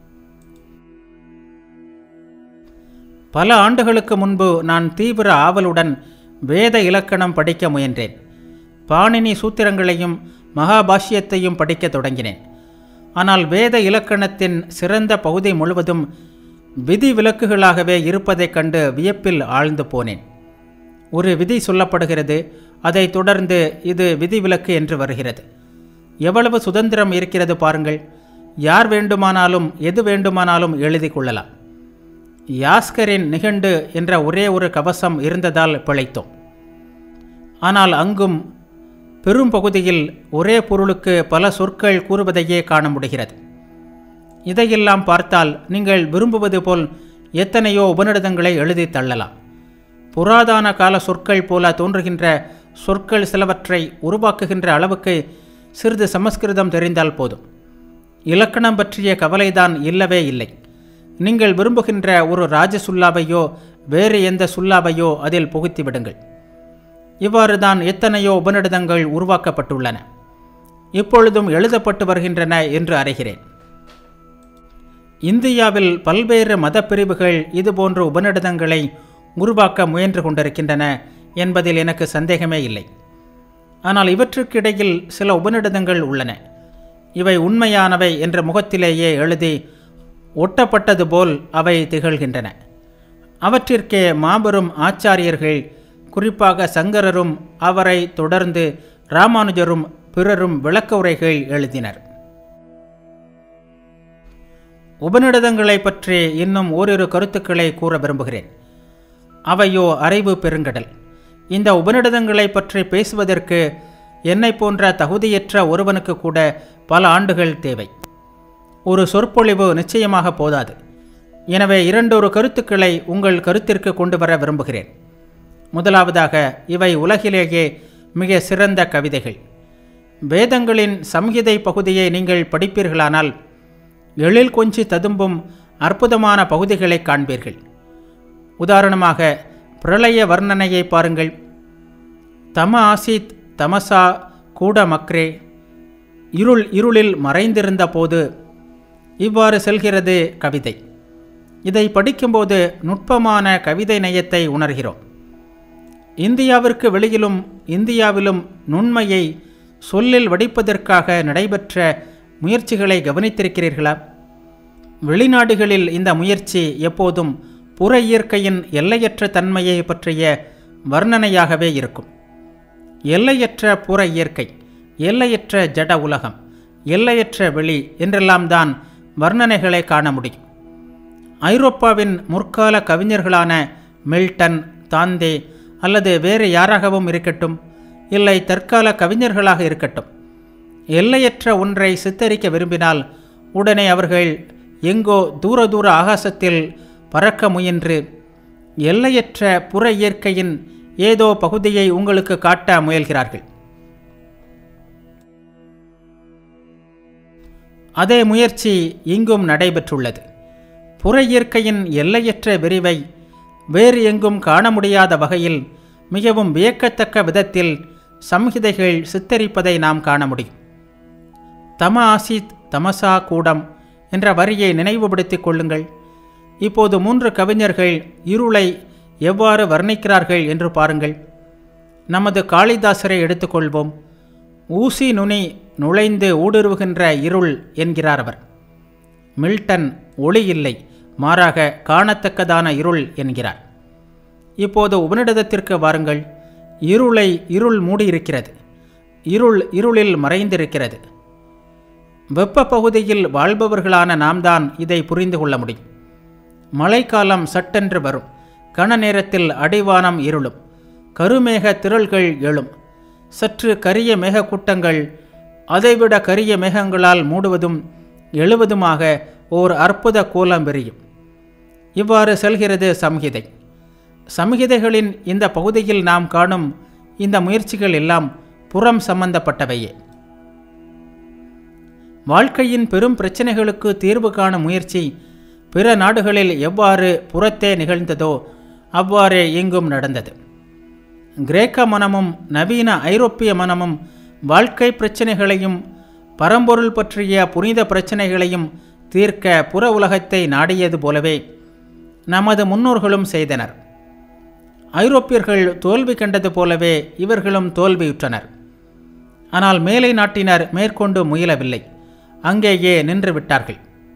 பல ஆண்டுகளுக்கு முன்பு நான் தீவிர ஆவலுடன் வேத இலக்கணம் படிக்க முயன்றேன் பாணினி சூத்திரங்களையும் மகாபாஷ்யத்தையும் படிக்க தொடங்கினேன் ஆனால் வேத இலக்கணத்தின் சிறந்த பகுதி முழுவதும் விதி விலக்குகளாகவே இருப்பதைக் கண்டு வியப்பில் ஆழ்ந்து போனேன் ஒரு விதி சொல்லப்படுகிறது அதைத் தொடர்ந்து இது விதிவிலக்கு என்று வருகிறது எவ்வளவு சுதந்திரம் இருக்கிறது பாருங்கள் யார் வேண்டுமானாலும் எது வேண்டுமானாலும் எழுதி கொள்ளலாம் யாஸ்கரின் நிகண்டு என்ற ஒரே ஒரு கவசம் இருந்ததால் பிழைத்தோம் ஆனால் அங்கும் பெரும் பகுதியில் ஒரே பொருளுக்கு பல சொற்கள் கூறுவதையே காண முடிகிறது இதையெல்லாம் பார்த்தால் நீங்கள் விரும்புவது போல் எத்தனையோ உபநிடதங்களை எழுதி தள்ளலாம் புராதான கால சொற்கள் போல தோன்றுகின்ற சொற்கள் சிலவற்றை உருவாக்குகின்ற அளவுக்கு சிறிது சமஸ்கிருதம் தெரிந்தால் போதும் இலக்கணம் பற்றிய கவலைதான் இல்லவே இல்லை நீங்கள் விரும்புகின்ற ஒரு ராஜசுல்லாவையோ வேறு எந்த சுல்லாவையோ அதில் புகுத்தி விடுங்கள் இவ்வாறு தான் எத்தனையோ உபநிடதங்கள் உருவாக்கப்பட்டுள்ளன இப்பொழுதும் எழுதப்பட்டு வருகின்றன என்று அறிகிறேன் இந்தியாவில் பல்வேறு மதப்பிரிவுகள் இதுபோன்ற உபநிடதங்களை உருவாக்க முயன்று கொண்டிருக்கின்றன என்பதில் எனக்கு சந்தேகமே இல்லை ஆனால் இவற்றுக்கிடையில் சில உபநிடதங்கள் உள்ளன இவை உண்மையானவை என்ற முகத்திலேயே எழுதி ஒட்டப்பட்டது போல் அவை திகழ்கின்றன அவற்றிற்கே மாபெரும் ஆச்சாரியர்கள் குறிப்பாக சங்கரரும் அவரை தொடர்ந்து ராமானுஜரும் பிறரும் விளக்க உரைகள் எழுதினர் உபநிடதங்களை பற்றி இன்னும் ஓரிரு கருத்துக்களை கூற விரும்புகிறேன் அவையோ அறிவு பெருங்கடல் இந்த உபநிடதங்களை பற்றி பேசுவதற்கு என்னை போன்ற தகுதியற்ற ஒருவனுக்கு கூட பல ஆண்டுகள் தேவை ஒரு சொற்பொழிவு நிச்சயமாக போதாது எனவே இரண்டொரு கருத்துக்களை உங்கள் கருத்திற்கு கொண்டு வர விரும்புகிறேன் முதலாவதாக இவை உலகிலேயே மிக சிறந்த கவிதைகள் வேதங்களின் சம்ஹிதை பகுதியை நீங்கள் படிப்பீர்களானால் எழில் கொஞ்சி ததும்பும் அற்புதமான பகுதிகளை காண்பீர்கள் உதாரணமாக பிரளய வர்ணனையை பாருங்கள் தம ஆசித் தமசா கூட மக்ரே இருள் இருளில் மறைந்திருந்த போது இவ்வாறு செல்கிறது கவிதை இதை படிக்கும்போது நுட்பமான கவிதை நயத்தை உணர்கிறோம் இந்தியாவிற்கு வெளியிலும் இந்தியாவிலும் நுண்மையை சொல்லில் வடிப்பதற்காக நடைபெற்ற முயற்சிகளை கவனித்திருக்கிறீர்களா வெளிநாடுகளில் இந்த முயற்சி எப்போதும் புற இயற்கையின் எல்லையற்ற தன்மையை பற்றிய வர்ணனையாகவே இருக்கும் எல்லையற்ற புற இயற்கை எல்லையற்ற ஜட உலகம் எல்லையற்ற வெளி என்றெல்லாம் தான் வர்ணனைகளை காண முடியும் ஐரோப்பாவின் முற்கால கவிஞர்களான மில்டன் தாந்தே அல்லது வேறு யாராகவும் இருக்கட்டும் இல்லை தற்கால கவிஞர்களாக இருக்கட்டும் எல்லையற்ற ஒன்றை சித்தரிக்க விரும்பினால் உடனே அவர்கள் எங்கோ தூர தூர ஆகாசத்தில் பறக்க முயன்று எல்லையற்ற புற இயற்கையின் ஏதோ பகுதியை உங்களுக்கு காட்ட முயல்கிறார்கள் அதே முயற்சி இங்கும் நடைபெற்றுள்ளது புற இயற்கையின் எல்லையற்ற விரிவை வேறு எங்கும் காண முடியாத வகையில் மிகவும் வியக்கத்தக்க விதத்தில் சம்ஹிதைகள் சித்தரிப்பதை நாம் காண முடியும் தம ஆசித் தமசா கூடம் என்ற வரியை நினைவுபடுத்திக் கொள்ளுங்கள் இப்போது மூன்று கவிஞர்கள் இருளை எவ்வாறு வர்ணிக்கிறார்கள் என்று பாருங்கள் நமது காளிதாசரை எடுத்துக்கொள்வோம் ஊசி நுனி நுழைந்து ஊடுருவுகின்ற இருள் என்கிறார் அவர் மில்டன் ஒளி இல்லை மாறாக காணத்தக்கதான இருள் என்கிறார் இப்போது உபனிடதத்திற்கு வாருங்கள் இருளை இருள் மூடியிருக்கிறது இருள் இருளில் மறைந்திருக்கிறது வெப்ப பகுதியில் வாழ்பவர்களான நாம் தான் இதை புரிந்து கொள்ள முடியும் மழைக்காலம் சட்டென்று வரும் கன நேரத்தில் அடிவானம் இருளும் கருமேக திரள்கள் எழும் சற்று கரிய மேகக்கூட்டங்கள் அதைவிட கரிய மேகங்களால் மூடுவதும் எழுவதுமாக ஓர் அற்புத கோலம் விரியும் இவ்வாறு செல்கிறது சம்ஹிதை சம்ஹிதைகளின் இந்த பகுதியில் நாம் காணும் இந்த முயற்சிகள் எல்லாம் புறம் சம்பந்தப்பட்டவையே வாழ்க்கையின் பெரும் பிரச்சனைகளுக்கு தீர்வு காணும் முயற்சி பிற நாடுகளில் எவ்வாறு புறத்தே நிகழ்ந்ததோ அவ்வாறே இங்கும் நடந்தது கிரேக்க மனமும் நவீன ஐரோப்பிய மனமும் வாழ்க்கை பிரச்சனைகளையும் பரம்பொருள் பற்றிய புனித பிரச்சனைகளையும் தீர்க்க புற உலகத்தை நாடியது போலவே நமது முன்னோர்களும் செய்தனர் ஐரோப்பியர்கள் தோல்வி கண்டது போலவே இவர்களும் தோல்வியுற்றனர் ஆனால் மேலை நாட்டினர் மேற்கொண்டு முயலவில்லை அங்கேயே நின்று விட்டார்கள்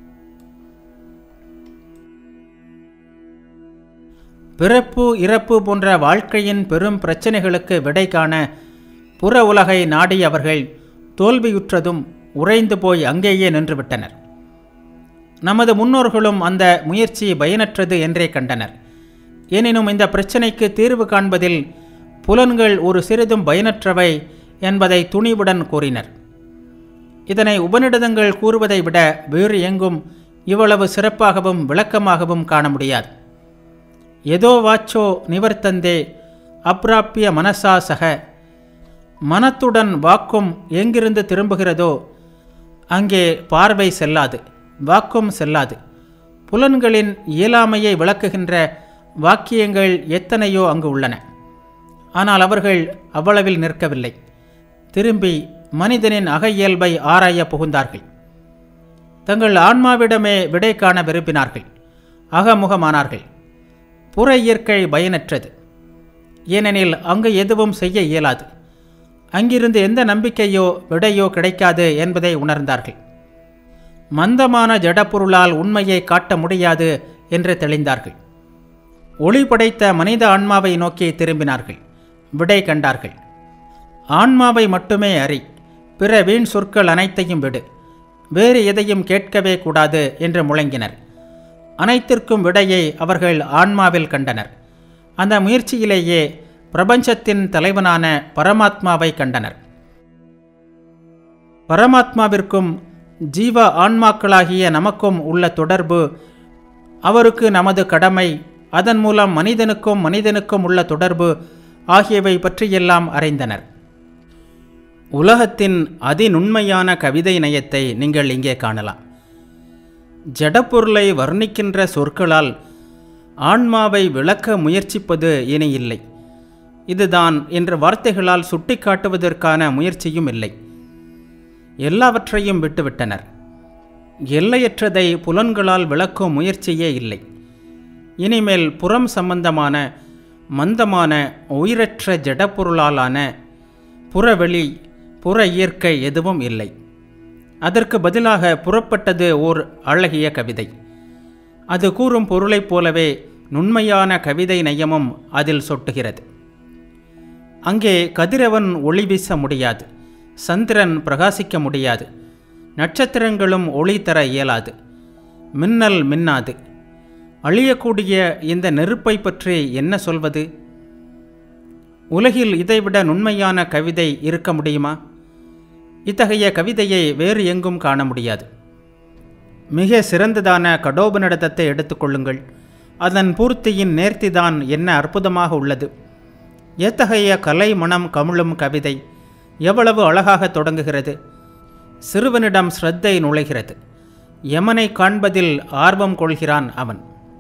பிறப்பு இறப்பு போன்ற வாழ்க்கையின் பெரும் பிரச்சனைகளுக்கு விடை காண புற உலகை நாடியவர்கள் தோல்வியுற்றதும் உறைந்து போய் அங்கேயே நின்றுவிட்டனர் நமது முன்னோர்களும் அந்த முயற்சி பயனற்றது என்றே கண்டனர் எனினும் இந்த பிரச்சினைக்கு தீர்வு காண்பதில் புலன்கள் ஒரு சிறிதும் பயனற்றவை என்பதை துணிவுடன் கூறினர் இதனை உபநிடதங்கள் கூறுவதை விட வேறு எங்கும் இவ்வளவு சிறப்பாகவும் விளக்கமாகவும் காண முடியாது எதோ வாச்சோ நிவர்த்தந்தே அப்ராப்பிய மனசா சக மனத்துடன் வாக்கும் எங்கிருந்து திரும்புகிறதோ அங்கே பார்வை செல்லாது வாக்கும் செல்லாது புலன்களின் இயலாமையை விளக்குகின்ற வாக்கியங்கள் எத்தனையோ அங்கு உள்ளன ஆனால் அவர்கள் அவ்வளவில் நிற்கவில்லை திரும்பி மனிதனின் அக இயல்பை ஆராய புகுந்தார்கள் தங்கள் ஆன்மாவிடமே விடை காண விரும்பினார்கள் அகமுகமானார்கள் புற இயற்கை பயனற்றது ஏனெனில் அங்கு எதுவும் செய்ய இயலாது அங்கிருந்து எந்த நம்பிக்கையோ விடையோ கிடைக்காது என்பதை உணர்ந்தார்கள் மந்தமான ஜடப்பொருளால் உண்மையை காட்ட முடியாது என்று தெளிந்தார்கள் ஒளி படைத்த மனித ஆன்மாவை நோக்கி திரும்பினார்கள் விடை கண்டார்கள் ஆன்மாவை மட்டுமே அறி பிற வீண் சொற்கள் அனைத்தையும் விடு வேறு எதையும் கேட்கவே கூடாது என்று முழங்கினர் அனைத்திற்கும் விடையை அவர்கள் ஆன்மாவில் கண்டனர் அந்த முயற்சியிலேயே பிரபஞ்சத்தின் தலைவனான பரமாத்மாவை கண்டனர் பரமாத்மாவிற்கும் ஜீவ ஆன்மாக்களாகிய நமக்கும் உள்ள தொடர்பு அவருக்கு நமது கடமை அதன் மூலம் மனிதனுக்கும் மனிதனுக்கும் உள்ள தொடர்பு ஆகியவை பற்றியெல்லாம் அறிந்தனர் உலகத்தின் அதிநுண்மையான கவிதை நயத்தை நீங்கள் இங்கே காணலாம் ஜடப்பொருளை வர்ணிக்கின்ற சொற்களால் ஆன்மாவை விளக்க முயற்சிப்பது இனி இல்லை இதுதான் என்ற வார்த்தைகளால் சுட்டிக்காட்டுவதற்கான முயற்சியும் இல்லை எல்லாவற்றையும் விட்டுவிட்டனர் எல்லையற்றதை புலன்களால் விளக்கும் முயற்சியே இல்லை இனிமேல் புறம் சம்பந்தமான மந்தமான உயிரற்ற ஜடப்பொருளாலான புறவெளி புற இயற்கை எதுவும் இல்லை அதற்கு பதிலாக புறப்பட்டது ஓர் அழகிய கவிதை அது கூறும் பொருளைப் போலவே நுண்மையான கவிதை நயமும் அதில் சொட்டுகிறது அங்கே கதிரவன் ஒளி வீச முடியாது சந்திரன் பிரகாசிக்க முடியாது நட்சத்திரங்களும் ஒளி தர இயலாது மின்னல் மின்னாது அழியக்கூடிய இந்த நெருப்பை பற்றி என்ன சொல்வது உலகில் இதைவிட நுண்மையான கவிதை இருக்க முடியுமா இத்தகைய கவிதையை வேறு எங்கும் காண முடியாது மிக சிறந்ததான கடோபனிடதத்தை எடுத்துக்கொள்ளுங்கள் அதன் பூர்த்தியின் நேர்த்திதான் என்ன அற்புதமாக உள்ளது எத்தகைய கலை மனம் கமிழும் கவிதை எவ்வளவு அழகாக தொடங்குகிறது சிறுவனிடம் ஸ்ரத்தை நுழைகிறது யமனை காண்பதில் ஆர்வம் கொள்கிறான் அவன்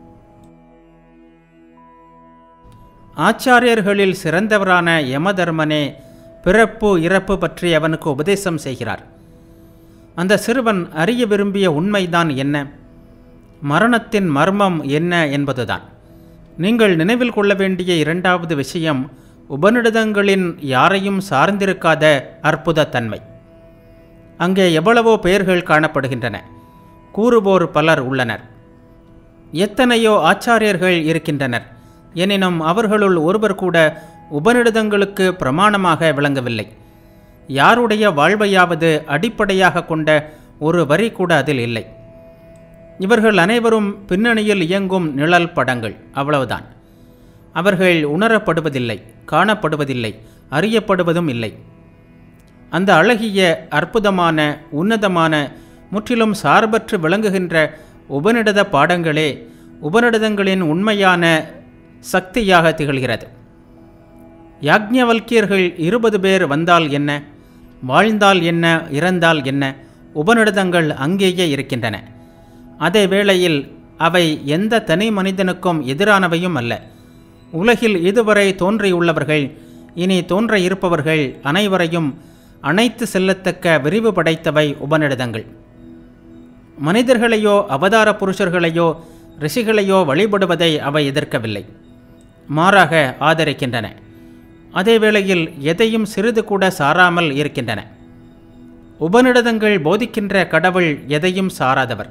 ஆச்சாரியர்களில் சிறந்தவரான யமதர்மனே பிறப்பு இறப்பு பற்றி அவனுக்கு உபதேசம் செய்கிறார் அந்த சிறுவன் அறிய விரும்பிய உண்மைதான் என்ன மரணத்தின் மர்மம் என்ன என்பதுதான் நீங்கள் நினைவில் கொள்ள வேண்டிய இரண்டாவது விஷயம் உபநிடதங்களின் யாரையும் சார்ந்திருக்காத அற்புத தன்மை அங்கே எவ்வளவோ பெயர்கள் காணப்படுகின்றன கூறுவோர் பலர் உள்ளனர் எத்தனையோ ஆச்சாரியர்கள் இருக்கின்றனர் எனினும் அவர்களுள் ஒருவர் கூட உபநிடதங்களுக்கு பிரமாணமாக விளங்கவில்லை யாருடைய வாழ்வையாவது அடிப்படையாக கொண்ட ஒரு வரி கூட அதில் இல்லை இவர்கள் அனைவரும் பின்னணியில் இயங்கும் நிழல் படங்கள் அவ்வளவுதான் அவர்கள் உணரப்படுவதில்லை காணப்படுவதில்லை அறியப்படுவதும் இல்லை அந்த அழகிய அற்புதமான உன்னதமான முற்றிலும் சார்பற்று விளங்குகின்ற உபநிடத பாடங்களே உபநிடதங்களின் உண்மையான சக்தியாக திகழ்கிறது யாக்ஞவல்கியர்கள் இருபது பேர் வந்தால் என்ன வாழ்ந்தால் என்ன இறந்தால் என்ன உபநிடதங்கள் அங்கேயே இருக்கின்றன அதே வேளையில் அவை எந்த தனி மனிதனுக்கும் எதிரானவையும் அல்ல உலகில் இதுவரை தோன்றியுள்ளவர்கள் இனி தோன்ற இருப்பவர்கள் அனைவரையும் அனைத்து செல்லத்தக்க விரிவு படைத்தவை உபநிடதங்கள் மனிதர்களையோ அவதார புருஷர்களையோ ரிஷிகளையோ வழிபடுவதை அவை எதிர்க்கவில்லை மாறாக ஆதரிக்கின்றன அதே வேளையில் எதையும் சிறிது கூட சாராமல் இருக்கின்றன உபநிடதங்கள் போதிக்கின்ற கடவுள் எதையும் சாராதவர்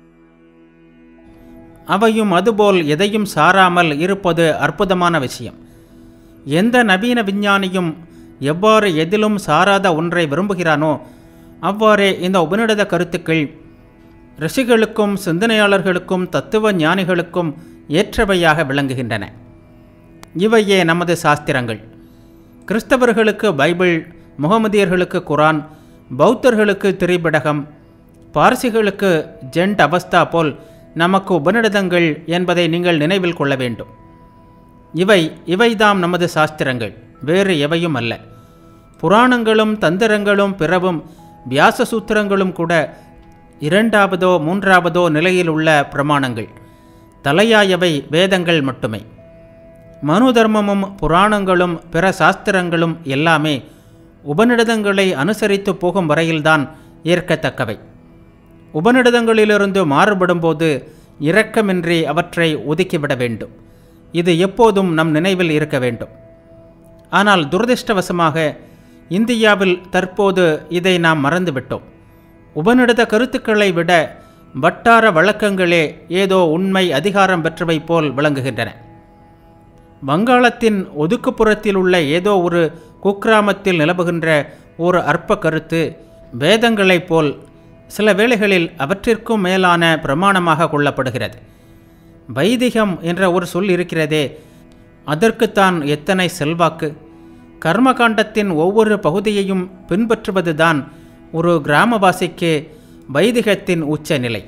அவையும் அதுபோல் எதையும் சாராமல் இருப்பது அற்புதமான விஷயம் எந்த நவீன விஞ்ஞானியும் எவ்வாறு எதிலும் சாராத ஒன்றை விரும்புகிறானோ அவ்வாறே இந்த உபநிடத கருத்துக்கள் ரிஷிகளுக்கும் சிந்தனையாளர்களுக்கும் தத்துவ ஞானிகளுக்கும் ஏற்றவையாக விளங்குகின்றன இவையே நமது சாஸ்திரங்கள் கிறிஸ்தவர்களுக்கு பைபிள் முகமதியர்களுக்கு குரான் பௌத்தர்களுக்கு திரிபிடகம் பார்சிகளுக்கு ஜெண்ட் அவஸ்தா போல் நமக்கு உபநிடதங்கள் என்பதை நீங்கள் நினைவில் கொள்ள வேண்டும் இவை இவைதாம் நமது சாஸ்திரங்கள் வேறு எவையும் அல்ல புராணங்களும் தந்திரங்களும் பிறவும் வியாச சூத்திரங்களும் கூட இரண்டாவதோ மூன்றாவதோ நிலையில் உள்ள பிரமாணங்கள் தலையாயவை வேதங்கள் மட்டுமே மனு தர்மமும் புராணங்களும் பிற சாஸ்திரங்களும் எல்லாமே உபநிடதங்களை அனுசரித்து போகும் வரையில்தான் ஏற்கத்தக்கவை உபநிடதங்களிலிருந்து மாறுபடும்போது இரக்கமின்றி அவற்றை ஒதுக்கிவிட வேண்டும் இது எப்போதும் நம் நினைவில் இருக்க வேண்டும் ஆனால் துரதிர்ஷ்டவசமாக இந்தியாவில் தற்போது இதை நாம் மறந்துவிட்டோம் உபநிடத கருத்துக்களை விட வட்டார வழக்கங்களே ஏதோ உண்மை அதிகாரம் பெற்றவை போல் விளங்குகின்றன வங்காளத்தின் ஒதுக்குப்புறத்தில் உள்ள ஏதோ ஒரு குக்கிராமத்தில் நிலவுகின்ற ஒரு அற்ப கருத்து வேதங்களைப் போல் சில வேளைகளில் அவற்றிற்கும் மேலான பிரமாணமாக கொள்ளப்படுகிறது வைதிகம் என்ற ஒரு சொல் இருக்கிறதே அதற்குத்தான் எத்தனை செல்வாக்கு கர்மகாண்டத்தின் ஒவ்வொரு பகுதியையும் பின்பற்றுவதுதான் ஒரு கிராமவாசிக்கு வைதிகத்தின் உச்சநிலை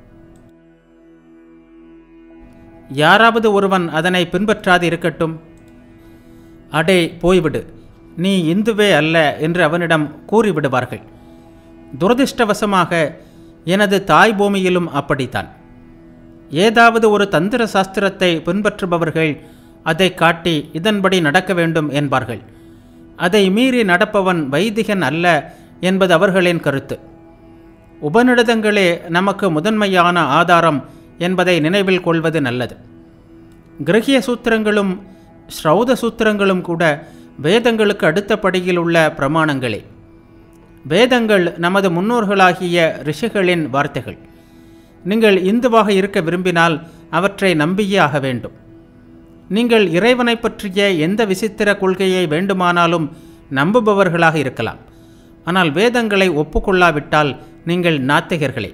யாராவது ஒருவன் அதனை பின்பற்றாது இருக்கட்டும் அடே போய்விடு நீ இந்துவே அல்ல என்று அவனிடம் கூறிவிடுவார்கள் துரதிர்ஷ்டவசமாக எனது தாய் பூமியிலும் அப்படித்தான் ஏதாவது ஒரு தந்திர சாஸ்திரத்தை பின்பற்றுபவர்கள் அதை காட்டி இதன்படி நடக்க வேண்டும் என்பார்கள் அதை மீறி நடப்பவன் வைதிகன் அல்ல என்பது அவர்களின் கருத்து உபநிடதங்களே நமக்கு முதன்மையான ஆதாரம் என்பதை நினைவில் கொள்வது நல்லது கிரகிய சூத்திரங்களும் ஸ்ரௌத சூத்திரங்களும் கூட வேதங்களுக்கு அடுத்த படியில் உள்ள பிரமாணங்களே வேதங்கள் நமது முன்னோர்களாகிய ரிஷிகளின் வார்த்தைகள் நீங்கள் இந்துவாக இருக்க விரும்பினால் அவற்றை நம்பியே ஆக வேண்டும் நீங்கள் இறைவனை பற்றிய எந்த விசித்திர கொள்கையை வேண்டுமானாலும் நம்புபவர்களாக இருக்கலாம் ஆனால் வேதங்களை ஒப்புக்கொள்ளாவிட்டால் நீங்கள் நாத்திகர்களே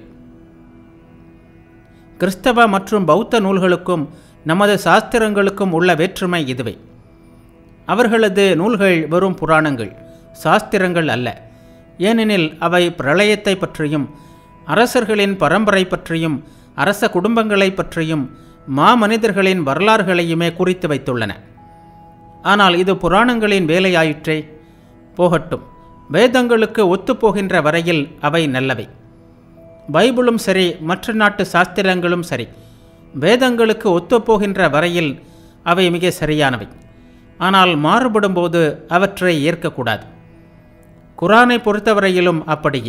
கிறிஸ்தவ மற்றும் பௌத்த நூல்களுக்கும் நமது சாஸ்திரங்களுக்கும் உள்ள வேற்றுமை இதுவே அவர்களது நூல்கள் வெறும் புராணங்கள் சாஸ்திரங்கள் அல்ல ஏனெனில் அவை பிரளயத்தை பற்றியும் அரசர்களின் பரம்பரை பற்றியும் அரச குடும்பங்களை பற்றியும் மாமனிதர்களின் வரலாறுகளையுமே குறித்து வைத்துள்ளன ஆனால் இது புராணங்களின் வேலையாயிற்றே போகட்டும் வேதங்களுக்கு ஒத்துப்போகின்ற வரையில் அவை நல்லவை பைபிளும் சரி மற்ற நாட்டு சாஸ்திரங்களும் சரி வேதங்களுக்கு ஒத்துப்போகின்ற வரையில் அவை மிக சரியானவை ஆனால் மாறுபடும்போது அவற்றை ஏற்கக்கூடாது குரானை பொறுத்தவரையிலும் அப்படியே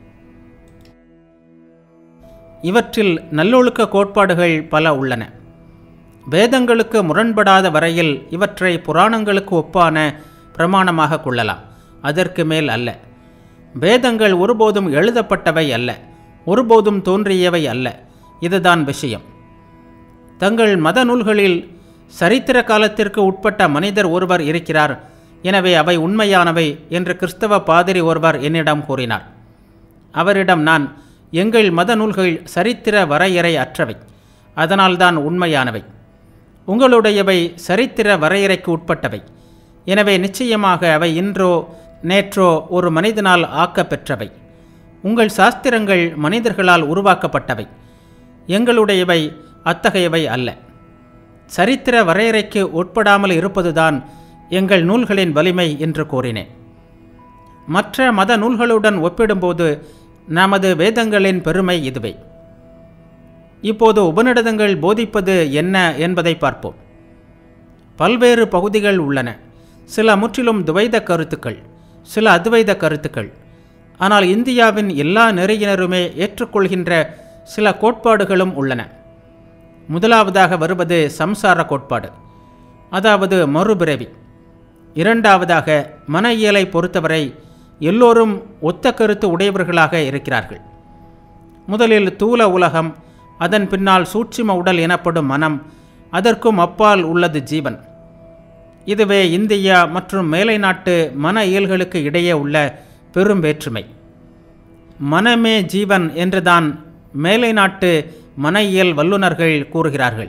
இவற்றில் நல்லொழுக்க கோட்பாடுகள் பல உள்ளன வேதங்களுக்கு முரண்படாத வரையில் இவற்றை புராணங்களுக்கு ஒப்பான பிரமாணமாக கொள்ளலாம் அதற்கு மேல் அல்ல வேதங்கள் ஒருபோதும் எழுதப்பட்டவை அல்ல ஒருபோதும் தோன்றியவை அல்ல இதுதான் விஷயம் தங்கள் மத நூல்களில் சரித்திர காலத்திற்கு உட்பட்ட மனிதர் ஒருவர் இருக்கிறார் எனவே அவை உண்மையானவை என்று கிறிஸ்தவ பாதிரி ஒருவர் என்னிடம் கூறினார் அவரிடம் நான் எங்கள் மத நூல்கள் சரித்திர வரையறை அற்றவை அதனால்தான் உண்மையானவை உங்களுடையவை சரித்திர வரையறைக்கு உட்பட்டவை எனவே நிச்சயமாக அவை இன்றோ நேற்றோ ஒரு மனிதனால் ஆக்கப்பெற்றவை உங்கள் சாஸ்திரங்கள் மனிதர்களால் உருவாக்கப்பட்டவை எங்களுடையவை அத்தகையவை அல்ல சரித்திர வரையறைக்கு உட்படாமல் இருப்பதுதான் எங்கள் நூல்களின் வலிமை என்று கூறினேன் மற்ற மத நூல்களுடன் ஒப்பிடும்போது நமது வேதங்களின் பெருமை இதுவே இப்போது உபநிடதங்கள் போதிப்பது என்ன என்பதை பார்ப்போம் பல்வேறு பகுதிகள் உள்ளன சில முற்றிலும் துவைத கருத்துக்கள் சில அத்வைத கருத்துக்கள் ஆனால் இந்தியாவின் எல்லா நெறியினருமே ஏற்றுக்கொள்கின்ற சில கோட்பாடுகளும் உள்ளன முதலாவதாக வருவது சம்சார கோட்பாடு அதாவது மறுபிறவி இரண்டாவதாக மன இயலை பொறுத்தவரை எல்லோரும் ஒத்த கருத்து உடையவர்களாக இருக்கிறார்கள் முதலில் தூல உலகம் அதன் பின்னால் சூட்சும உடல் எனப்படும் மனம் அதற்கும் அப்பால் உள்ளது ஜீவன் இதுவே இந்தியா மற்றும் மேலை நாட்டு மன இயல்களுக்கு இடையே உள்ள பெரும் வேற்றுமை மனமே ஜீவன் என்றுதான் மேலை நாட்டு மன இயல் வல்லுநர்கள் கூறுகிறார்கள்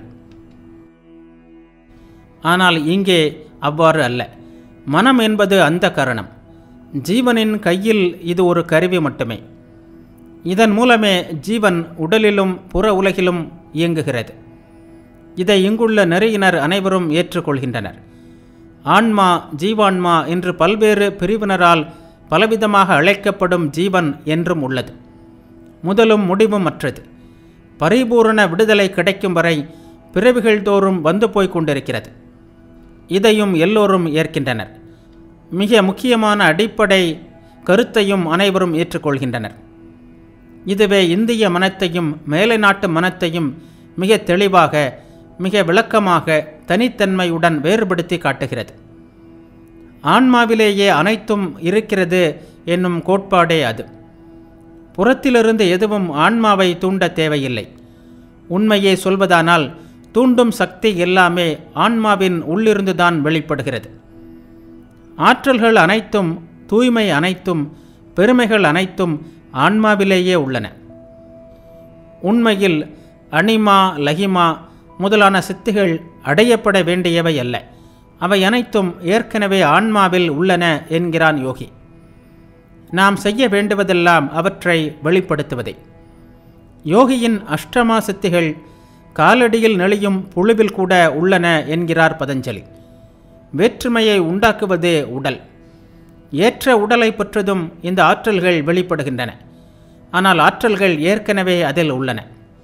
ஆனால் இங்கே அவ்வாறு அல்ல மனம் என்பது அந்த கரணம் ஜீவனின் கையில் இது ஒரு கருவி மட்டுமே இதன் மூலமே ஜீவன் உடலிலும் புற உலகிலும் இயங்குகிறது இதை இங்குள்ள நெறியினர் அனைவரும் ஏற்றுக்கொள்கின்றனர் ஆன்மா ஜீவான்மா என்று பல்வேறு பிரிவினரால் பலவிதமாக அழைக்கப்படும் ஜீவன் என்றும் உள்ளது முதலும் முடிவும் அற்றது பரிபூரண விடுதலை கிடைக்கும் வரை பிறவிகள் தோறும் வந்து போய்க் கொண்டிருக்கிறது இதையும் எல்லோரும் ஏற்கின்றனர் மிக முக்கியமான அடிப்படை கருத்தையும் அனைவரும் ஏற்றுக்கொள்கின்றனர் இதுவே இந்திய மனத்தையும் மேலை நாட்டு மனத்தையும் மிக தெளிவாக மிக விளக்கமாக தனித்தன்மையுடன் வேறுபடுத்தி காட்டுகிறது ஆன்மாவிலேயே அனைத்தும் இருக்கிறது என்னும் கோட்பாடே அது புறத்திலிருந்து எதுவும் ஆன்மாவை தூண்ட தேவையில்லை உண்மையை சொல்வதானால் தூண்டும் சக்தி எல்லாமே ஆன்மாவின் உள்ளிருந்துதான் வெளிப்படுகிறது ஆற்றல்கள் அனைத்தும் தூய்மை அனைத்தும் பெருமைகள் அனைத்தும் ஆன்மாவிலேயே உள்ளன உண்மையில் அனிமா லஹிமா முதலான சித்திகள் அடையப்பட வேண்டியவை அல்ல அவை அனைத்தும் ஏற்கனவே ஆன்மாவில் உள்ளன என்கிறான் யோகி நாம் செய்ய வேண்டுவதெல்லாம் அவற்றை வெளிப்படுத்துவதே யோகியின் அஷ்டமா சித்திகள் காலடியில் நெளியும் புழுவில் கூட உள்ளன என்கிறார் பதஞ்சலி வேற்றுமையை உண்டாக்குவதே உடல் ஏற்ற உடலை பற்றதும் இந்த ஆற்றல்கள் வெளிப்படுகின்றன ஆனால் ஆற்றல்கள் ஏற்கனவே அதில் உள்ளன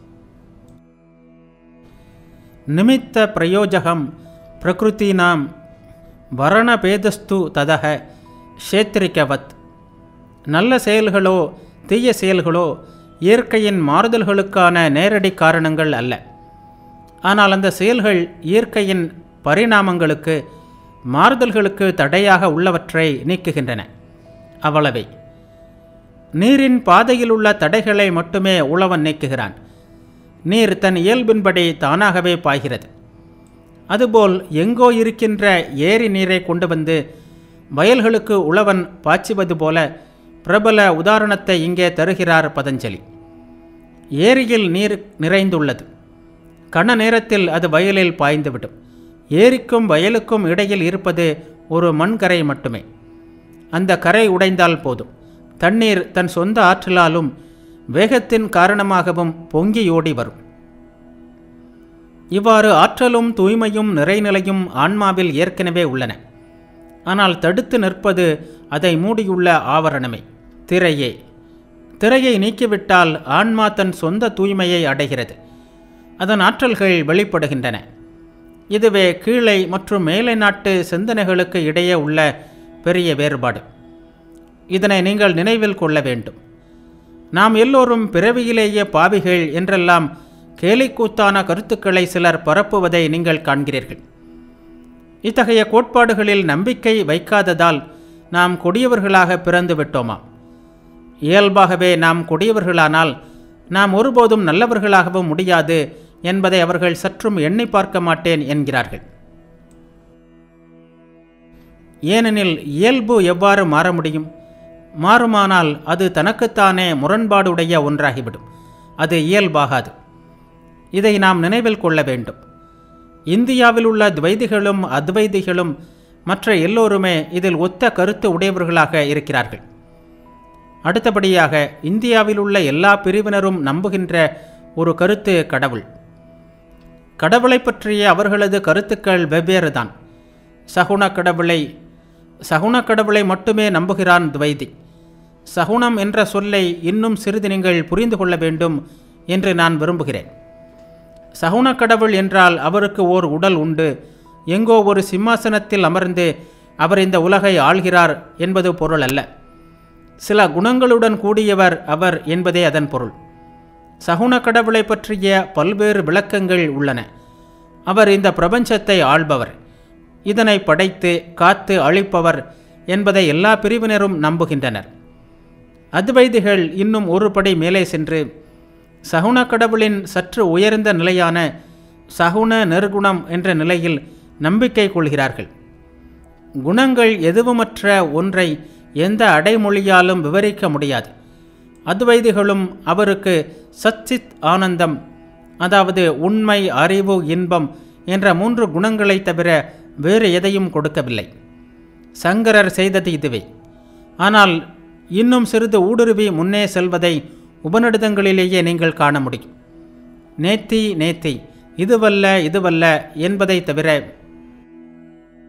நிமித்த பிரயோஜகம் பிரகிருத்தீனாம் வரணபேதஸ்து ததக க்ஷேத்திரிக்கவத் நல்ல செயல்களோ தீய செயல்களோ இயற்கையின் மாறுதல்களுக்கான நேரடி காரணங்கள் அல்ல ஆனால் அந்த செயல்கள் இயற்கையின் பரிணாமங்களுக்கு மாறுதல்களுக்கு தடையாக உள்ளவற்றை நீக்குகின்றன அவ்வளவே நீரின் பாதையில் உள்ள தடைகளை மட்டுமே உழவன் நீக்குகிறான் நீர் தன் இயல்பின்படி தானாகவே பாய்கிறது அதுபோல் எங்கோ இருக்கின்ற ஏரி நீரை கொண்டு வந்து வயல்களுக்கு உழவன் பாய்ச்சுவது போல பிரபல உதாரணத்தை இங்கே தருகிறார் பதஞ்சலி ஏரியில் நீர் நிறைந்துள்ளது கன நேரத்தில் அது வயலில் பாய்ந்துவிடும் ஏரிக்கும் வயலுக்கும் இடையில் இருப்பது ஒரு மண்கரை மட்டுமே அந்த கரை உடைந்தால் போதும் தண்ணீர் தன் சொந்த ஆற்றலாலும் வேகத்தின் காரணமாகவும் பொங்கியோடி வரும் இவ்வாறு ஆற்றலும் தூய்மையும் நிறைநிலையும் ஆன்மாவில் ஏற்கனவே உள்ளன ஆனால் தடுத்து நிற்பது அதை மூடியுள்ள ஆவரணமே திரையே திரையை நீக்கிவிட்டால் ஆன்மா தன் சொந்த தூய்மையை அடைகிறது அதன் ஆற்றல்கள் வெளிப்படுகின்றன இதுவே கீழே மற்றும் மேலை நாட்டு சிந்தனைகளுக்கு இடையே உள்ள பெரிய வேறுபாடு இதனை நீங்கள் நினைவில் கொள்ள வேண்டும் நாம் எல்லோரும் பிறவியிலேயே பாவிகள் என்றெல்லாம் கேலிக்கூத்தான கருத்துக்களை சிலர் பரப்புவதை நீங்கள் காண்கிறீர்கள் இத்தகைய கோட்பாடுகளில் நம்பிக்கை வைக்காததால் நாம் கொடியவர்களாக பிறந்து விட்டோமா இயல்பாகவே நாம் கொடியவர்களானால் நாம் ஒருபோதும் நல்லவர்களாகவும் முடியாது என்பதை அவர்கள் சற்றும் எண்ணி பார்க்க மாட்டேன் என்கிறார்கள் ஏனெனில் இயல்பு எவ்வாறு மாற முடியும் மாறுமானால் அது தனக்குத்தானே முரண்பாடுடைய ஒன்றாகிவிடும் அது இயல்பாகாது இதை நாம் நினைவில் கொள்ள வேண்டும் இந்தியாவில் உள்ள துவைதிகளும் அத்வைதிகளும் மற்ற எல்லோருமே இதில் ஒத்த கருத்து உடையவர்களாக இருக்கிறார்கள் அடுத்தபடியாக இந்தியாவில் உள்ள எல்லா பிரிவினரும் நம்புகின்ற ஒரு கருத்து கடவுள் கடவுளை பற்றிய அவர்களது கருத்துக்கள் வெவ்வேறுதான் சகுன கடவுளை சகுன கடவுளை மட்டுமே நம்புகிறான் துவைதி சகுனம் என்ற சொல்லை இன்னும் சிறிது நீங்கள் புரிந்து கொள்ள வேண்டும் என்று நான் விரும்புகிறேன் சகுன கடவுள் என்றால் அவருக்கு ஓர் உடல் உண்டு எங்கோ ஒரு சிம்மாசனத்தில் அமர்ந்து அவர் இந்த உலகை ஆள்கிறார் என்பது பொருள் அல்ல சில குணங்களுடன் கூடியவர் அவர் என்பதே அதன் பொருள் சகுன கடவுளை பற்றிய பல்வேறு விளக்கங்கள் உள்ளன அவர் இந்த பிரபஞ்சத்தை ஆள்பவர் இதனை படைத்து காத்து அழிப்பவர் என்பதை எல்லா பிரிவினரும் நம்புகின்றனர் அத்வைதிகள் இன்னும் ஒரு படி மேலே சென்று சகுன கடவுளின் சற்று உயர்ந்த நிலையான சகுன நிர்குணம் என்ற நிலையில் நம்பிக்கை கொள்கிறார்கள் குணங்கள் எதுவுமற்ற ஒன்றை எந்த அடைமொழியாலும் விவரிக்க முடியாது அத்வைதிகளும் அவருக்கு சச்சித் ஆனந்தம் அதாவது உண்மை அறிவு இன்பம் என்ற மூன்று குணங்களைத் தவிர வேறு எதையும் கொடுக்கவில்லை சங்கரர் செய்தது இதுவே ஆனால் இன்னும் சிறிது ஊடுருவி முன்னே செல்வதை உபநிடதங்களிலேயே நீங்கள் காண முடியும் நேத்தி நேத்தி இதுவல்ல இதுவல்ல என்பதை தவிர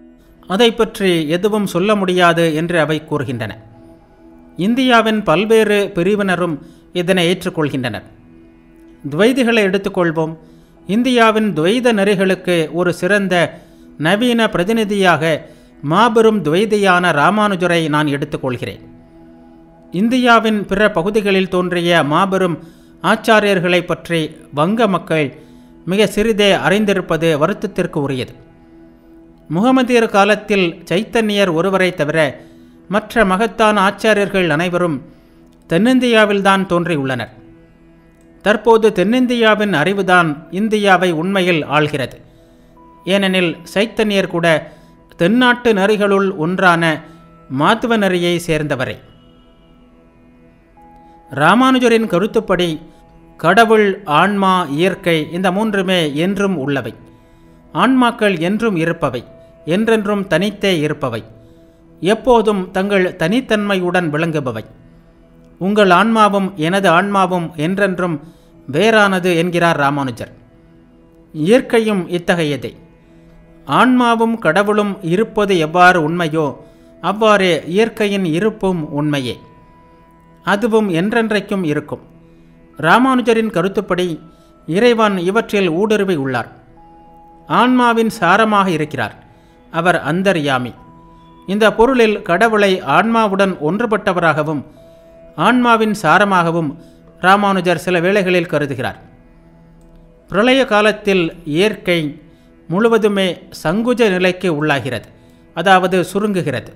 அதை பற்றி எதுவும் சொல்ல முடியாது என்று அவை கூறுகின்றன இந்தியாவின் பல்வேறு பிரிவினரும் இதனை ஏற்றுக்கொள்கின்றனர் துவைதிகளை எடுத்துக்கொள்வோம் இந்தியாவின் துவைத நெறிகளுக்கு ஒரு சிறந்த நவீன பிரதிநிதியாக மாபெரும் துவைதியான ராமானுஜரை நான் எடுத்துக்கொள்கிறேன் இந்தியாவின் பிற பகுதிகளில் தோன்றிய மாபெரும் ஆச்சாரியர்களை பற்றி வங்க மக்கள் மிக சிறிதே அறிந்திருப்பது வருத்தத்திற்கு உரியது முகமதியர் காலத்தில் சைத்தன்யர் ஒருவரை தவிர மற்ற மகத்தான ஆச்சாரியர்கள் அனைவரும் தென்னிந்தியாவில்தான் தோன்றியுள்ளனர் தற்போது தென்னிந்தியாவின் அறிவுதான் இந்தியாவை உண்மையில் ஆள்கிறது ஏனெனில் சைத்தன்யர் கூட தென்னாட்டு நெறிகளுள் ஒன்றான மாத்துவ நெறியை சேர்ந்தவரே ராமானுஜரின் கருத்துப்படி கடவுள் ஆன்மா இயற்கை இந்த மூன்றுமே என்றும் உள்ளவை ஆன்மாக்கள் என்றும் இருப்பவை என்றென்றும் தனித்தே இருப்பவை எப்போதும் தங்கள் தனித்தன்மையுடன் விளங்குபவை உங்கள் ஆன்மாவும் எனது ஆன்மாவும் என்றென்றும் வேறானது என்கிறார் ராமானுஜர் இயற்கையும் இத்தகையதே ஆன்மாவும் கடவுளும் இருப்பது எவ்வாறு உண்மையோ அவ்வாறே இயற்கையின் இருப்பும் உண்மையே அதுவும் என்றென்றைக்கும் இருக்கும் ராமானுஜரின் கருத்துப்படி இறைவன் இவற்றில் ஊடுருவி உள்ளார் ஆன்மாவின் சாரமாக இருக்கிறார் அவர் அந்தர்யாமி இந்த பொருளில் கடவுளை ஆன்மாவுடன் ஒன்றுபட்டவராகவும் ஆன்மாவின் சாரமாகவும் ராமானுஜர் சில வேளைகளில் கருதுகிறார் பிரளய காலத்தில் இயற்கை முழுவதுமே சங்குஜ நிலைக்கு உள்ளாகிறது அதாவது சுருங்குகிறது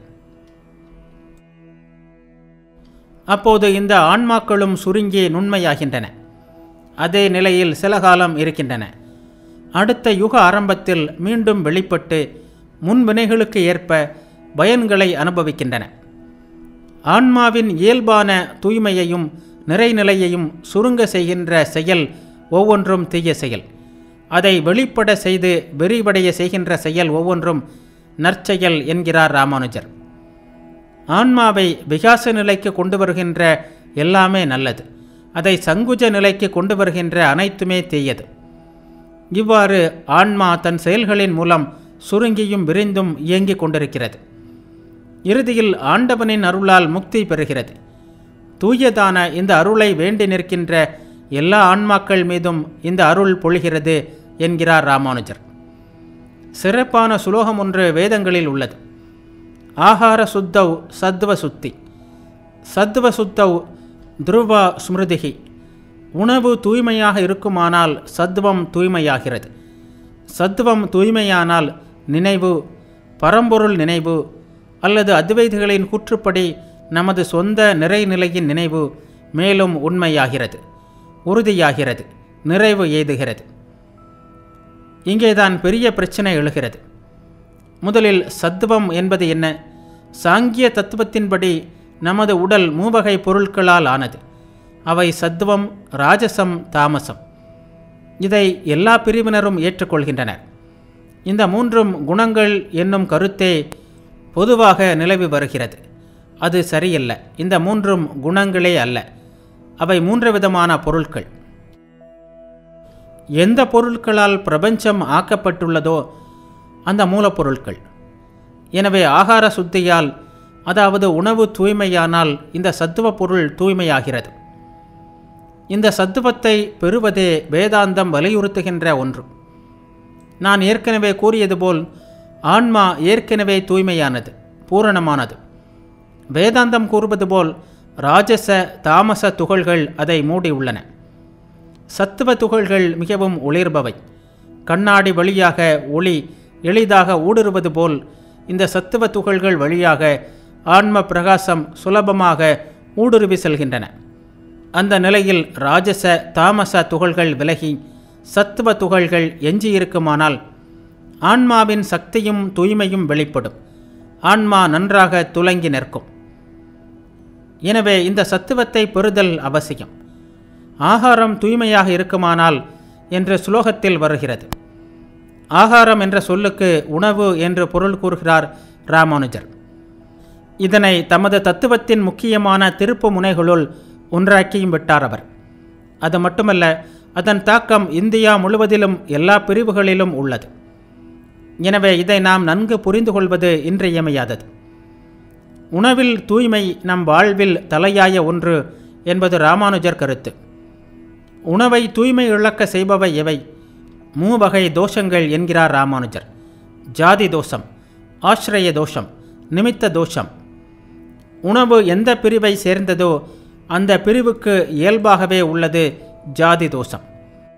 அப்போது இந்த ஆன்மாக்களும் சுருங்கி நுண்மையாகின்றன அதே நிலையில் சில காலம் இருக்கின்றன அடுத்த யுக ஆரம்பத்தில் மீண்டும் வெளிப்பட்டு முன்வினைகளுக்கு ஏற்ப பயன்களை அனுபவிக்கின்றன ஆன்மாவின் இயல்பான தூய்மையையும் நிறைநிலையையும் சுருங்க செய்கின்ற செயல் ஒவ்வொன்றும் தீய செயல் அதை வெளிப்பட செய்து வெறிவடைய செய்கின்ற செயல் ஒவ்வொன்றும் நற்செயல் என்கிறார் ராமானுஜர் ஆன்மாவை விகாச நிலைக்கு கொண்டு வருகின்ற எல்லாமே நல்லது அதை சங்குஜ நிலைக்கு கொண்டு வருகின்ற அனைத்துமே தீயது இவ்வாறு ஆன்மா தன் செயல்களின் மூலம் சுருங்கியும் விரிந்தும் இயங்கிக் கொண்டிருக்கிறது இறுதியில் ஆண்டவனின் அருளால் முக்தி பெறுகிறது தூயதான இந்த அருளை வேண்டி நிற்கின்ற எல்லா ஆன்மாக்கள் மீதும் இந்த அருள் பொழிகிறது என்கிறார் ராமானுஜர் சிறப்பான சுலோகம் ஒன்று வேதங்களில் உள்ளது ஆகார சுத்தவ் சத்வ சுத்தி சத்வ சுத்தவ் துருவா ஸ்மிருதிகி உணவு தூய்மையாக இருக்குமானால் சத்வம் தூய்மையாகிறது சத்வம் தூய்மையானால் நினைவு பரம்பொருள் நினைவு அல்லது அத்வைதிகளின் கூற்றுப்படி நமது சொந்த நிறைநிலையின் நினைவு மேலும் உண்மையாகிறது உறுதியாகிறது நிறைவு எய்துகிறது இங்கேதான் பெரிய பிரச்சனை எழுகிறது முதலில் சத்துவம் என்பது என்ன சாங்கிய தத்துவத்தின்படி நமது உடல் மூவகை பொருட்களால் ஆனது அவை சத்துவம் ராஜசம் தாமசம் இதை எல்லா பிரிவினரும் ஏற்றுக்கொள்கின்றனர் இந்த மூன்றும் குணங்கள் என்னும் கருத்தே பொதுவாக நிலவி வருகிறது அது சரியல்ல இந்த மூன்றும் குணங்களே அல்ல அவை மூன்று விதமான பொருட்கள் எந்த பொருட்களால் பிரபஞ்சம் ஆக்கப்பட்டுள்ளதோ அந்த மூலப்பொருட்கள் எனவே ஆகார சுத்தியால் அதாவது உணவு தூய்மையானால் இந்த சத்துவ பொருள் தூய்மையாகிறது இந்த சத்துவத்தை பெறுவதே வேதாந்தம் வலியுறுத்துகின்ற ஒன்று நான் ஏற்கனவே கூறியது போல் ஆன்மா ஏற்கனவே தூய்மையானது பூரணமானது வேதாந்தம் கூறுவது போல் ராஜச தாமச துகள்கள் அதை மூடியுள்ளன சத்துவ துகள்கள் மிகவும் ஒளிர்பவை கண்ணாடி வழியாக ஒளி எளிதாக ஊடுருவது போல் இந்த சத்துவ துகள்கள் வழியாக ஆன்ம பிரகாசம் சுலபமாக ஊடுருவி செல்கின்றன அந்த நிலையில் ராஜச தாமச துகள்கள் விலகி சத்துவ துகள்கள் எஞ்சியிருக்குமானால் ஆன்மாவின் சக்தியும் தூய்மையும் வெளிப்படும் ஆன்மா நன்றாக துலங்கி நிற்கும் எனவே இந்த சத்துவத்தை பெறுதல் அவசியம் ஆகாரம் தூய்மையாக இருக்குமானால் என்ற சுலோகத்தில் வருகிறது ஆகாரம் என்ற சொல்லுக்கு உணவு என்று பொருள் கூறுகிறார் ராமானுஜர் இதனை தமது தத்துவத்தின் முக்கியமான திருப்பு முனைகளுள் ஒன்றாக்கியும் விட்டார் அவர் அது மட்டுமல்ல அதன் தாக்கம் இந்தியா முழுவதிலும் எல்லா பிரிவுகளிலும் உள்ளது எனவே இதை நாம் நன்கு புரிந்து கொள்வது இன்றியமையாதது உணவில் தூய்மை நம் வாழ்வில் தலையாய ஒன்று என்பது ராமானுஜர் கருத்து உணவை தூய்மை இழக்க செய்பவை எவை மூவகை தோஷங்கள் என்கிறார் ராமானுஜர் ஜாதி தோஷம் ஆශ්‍රய தோஷம் நிமித்த தோஷம் உணவு எந்த பிரிவை சேர்ந்ததோ அந்த பிரிவுக்கு இயல்பாகவே உள்ளது ஜாதி தோஷம்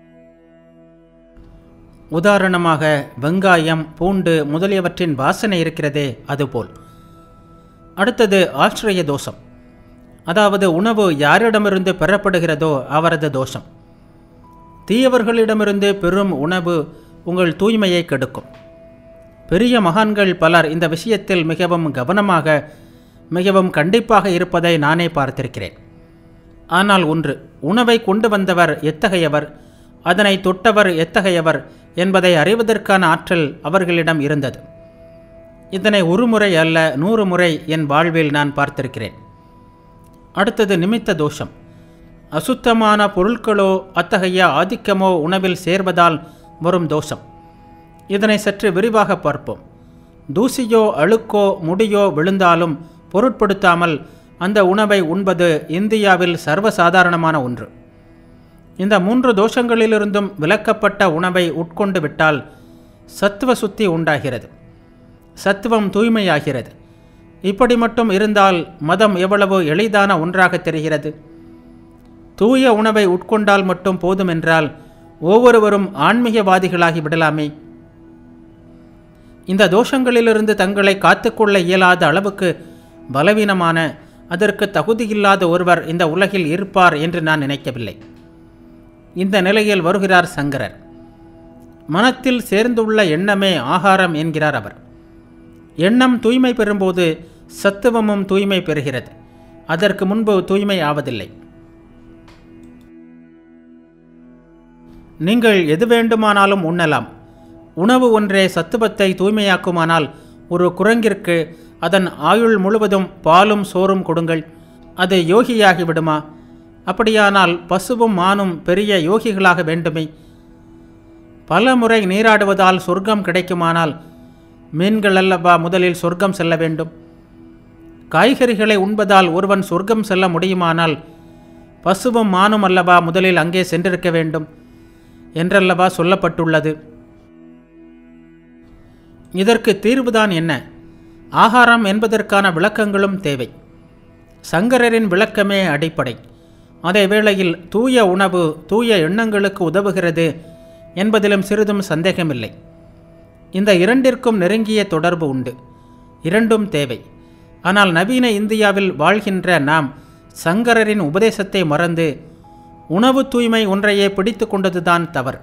உதாரணமாக வெங்காயம் பூண்டு முதலியவற்றின் வாசனை இருக்கிறதே அதுபோல் அடுத்தது ஆශ්‍රய தோஷம் அதாவது உணவு யாரிடமிருந்து பெறப்படுகிறதோ அவரது தோஷம் தீயவர்களிடமிருந்து பெறும் உணவு உங்கள் தூய்மையை கெடுக்கும் பெரிய மகான்கள் பலர் இந்த விஷயத்தில் மிகவும் கவனமாக மிகவும் கண்டிப்பாக இருப்பதை நானே பார்த்திருக்கிறேன் ஆனால் ஒன்று உணவை கொண்டு வந்தவர் எத்தகையவர் அதனை தொட்டவர் எத்தகையவர் என்பதை அறிவதற்கான ஆற்றல் அவர்களிடம் இருந்தது இதனை ஒரு முறை அல்ல நூறு முறை என் வாழ்வில் நான் பார்த்திருக்கிறேன் அடுத்தது நிமித்த தோஷம் அசுத்தமான பொருட்களோ அத்தகைய ஆதிக்கமோ உணவில் சேர்வதால் வரும் தோஷம் இதனை சற்று விரிவாக பார்ப்போம் தூசியோ அழுக்கோ முடியோ விழுந்தாலும் பொருட்படுத்தாமல் அந்த உணவை உண்பது இந்தியாவில் சர்வசாதாரணமான ஒன்று இந்த மூன்று தோஷங்களிலிருந்தும் விலக்கப்பட்ட உணவை உட்கொண்டு விட்டால் சத்துவ சுத்தி உண்டாகிறது சத்துவம் தூய்மையாகிறது இப்படி மட்டும் இருந்தால் மதம் எவ்வளவு எளிதான ஒன்றாக தெரிகிறது தூய உணவை உட்கொண்டால் மட்டும் போதுமென்றால் ஒவ்வொருவரும் ஆன்மீகவாதிகளாகி விடலாமே இந்த தோஷங்களிலிருந்து தங்களை காத்துக்கொள்ள இயலாத அளவுக்கு பலவீனமான அதற்கு தகுதியில்லாத ஒருவர் இந்த உலகில் இருப்பார் என்று நான் நினைக்கவில்லை இந்த நிலையில் வருகிறார் சங்கரர் மனத்தில் சேர்ந்துள்ள எண்ணமே ஆகாரம் என்கிறார் அவர் எண்ணம் தூய்மை பெறும்போது சத்துவமும் தூய்மை பெறுகிறது அதற்கு முன்பு தூய்மை ஆவதில்லை நீங்கள் எது வேண்டுமானாலும் உண்ணலாம் உணவு ஒன்றே சத்துவத்தை தூய்மையாக்குமானால் ஒரு குரங்கிற்கு அதன் ஆயுள் முழுவதும் பாலும் சோறும் கொடுங்கள் அது யோகியாகி விடுமா அப்படியானால் பசுவும் மானும் பெரிய யோகிகளாக வேண்டுமே பல முறை நீராடுவதால் சொர்க்கம் கிடைக்குமானால் மீன்கள் அல்லவா முதலில் சொர்க்கம் செல்ல வேண்டும் காய்கறிகளை உண்பதால் ஒருவன் சொர்க்கம் செல்ல முடியுமானால் பசுவும் மானும் அல்லவா முதலில் அங்கே சென்றிருக்க வேண்டும் என்றல்லவா சொல்லப்பட்டுள்ளது இதற்கு தீர்வுதான் என்ன ஆகாரம் என்பதற்கான விளக்கங்களும் தேவை சங்கரரின் விளக்கமே அடிப்படை அதே வேளையில் தூய உணவு தூய எண்ணங்களுக்கு உதவுகிறது என்பதிலும் சிறிதும் சந்தேகமில்லை இந்த இரண்டிற்கும் நெருங்கிய தொடர்பு உண்டு இரண்டும் தேவை ஆனால் நவீன இந்தியாவில் வாழ்கின்ற நாம் சங்கரரின் உபதேசத்தை மறந்து உணவு தூய்மை ஒன்றையே பிடித்து கொண்டதுதான் தவறு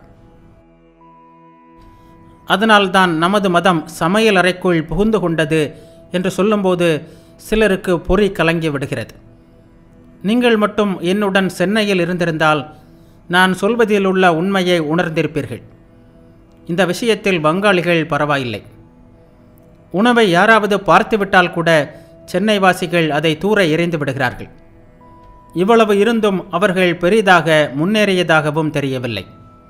அதனால்தான் நமது மதம் சமையல் அறைக்குள் புகுந்து கொண்டது என்று சொல்லும்போது சிலருக்கு பொறி கலங்கி விடுகிறது நீங்கள் மட்டும் என்னுடன் சென்னையில் இருந்திருந்தால் நான் சொல்வதில் உள்ள உண்மையை உணர்ந்திருப்பீர்கள் இந்த விஷயத்தில் வங்காளிகள் பரவாயில்லை உணவை யாராவது பார்த்துவிட்டால் கூட சென்னை வாசிகள் அதை தூர எறிந்து விடுகிறார்கள் இவ்வளவு இருந்தும் அவர்கள் பெரிதாக முன்னேறியதாகவும் தெரியவில்லை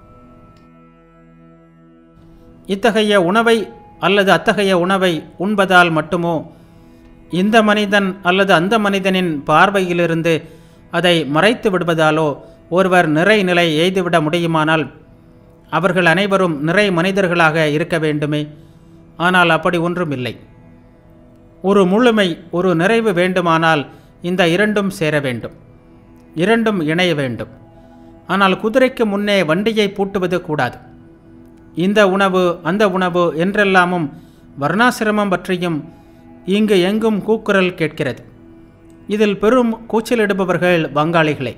இத்தகைய உணவை அல்லது அத்தகைய உணவை உண்பதால் மட்டுமோ இந்த மனிதன் அல்லது அந்த மனிதனின் பார்வையிலிருந்து அதை மறைத்து விடுவதாலோ ஒருவர் நிறை நிலை எய்துவிட முடியுமானால் அவர்கள் அனைவரும் நிறை மனிதர்களாக இருக்க வேண்டுமே ஆனால் அப்படி ஒன்றும் இல்லை ஒரு முழுமை ஒரு நிறைவு வேண்டுமானால் இந்த இரண்டும் சேர வேண்டும் இரண்டும் இணைய வேண்டும் ஆனால் குதிரைக்கு முன்னே வண்டியை பூட்டுவது கூடாது இந்த உணவு அந்த உணவு என்றெல்லாமும் வர்ணாசிரமம் பற்றியும் இங்கு எங்கும் கூக்குரல் கேட்கிறது இதில் பெரும் கூச்சலிடுபவர்கள் வங்காளிகளே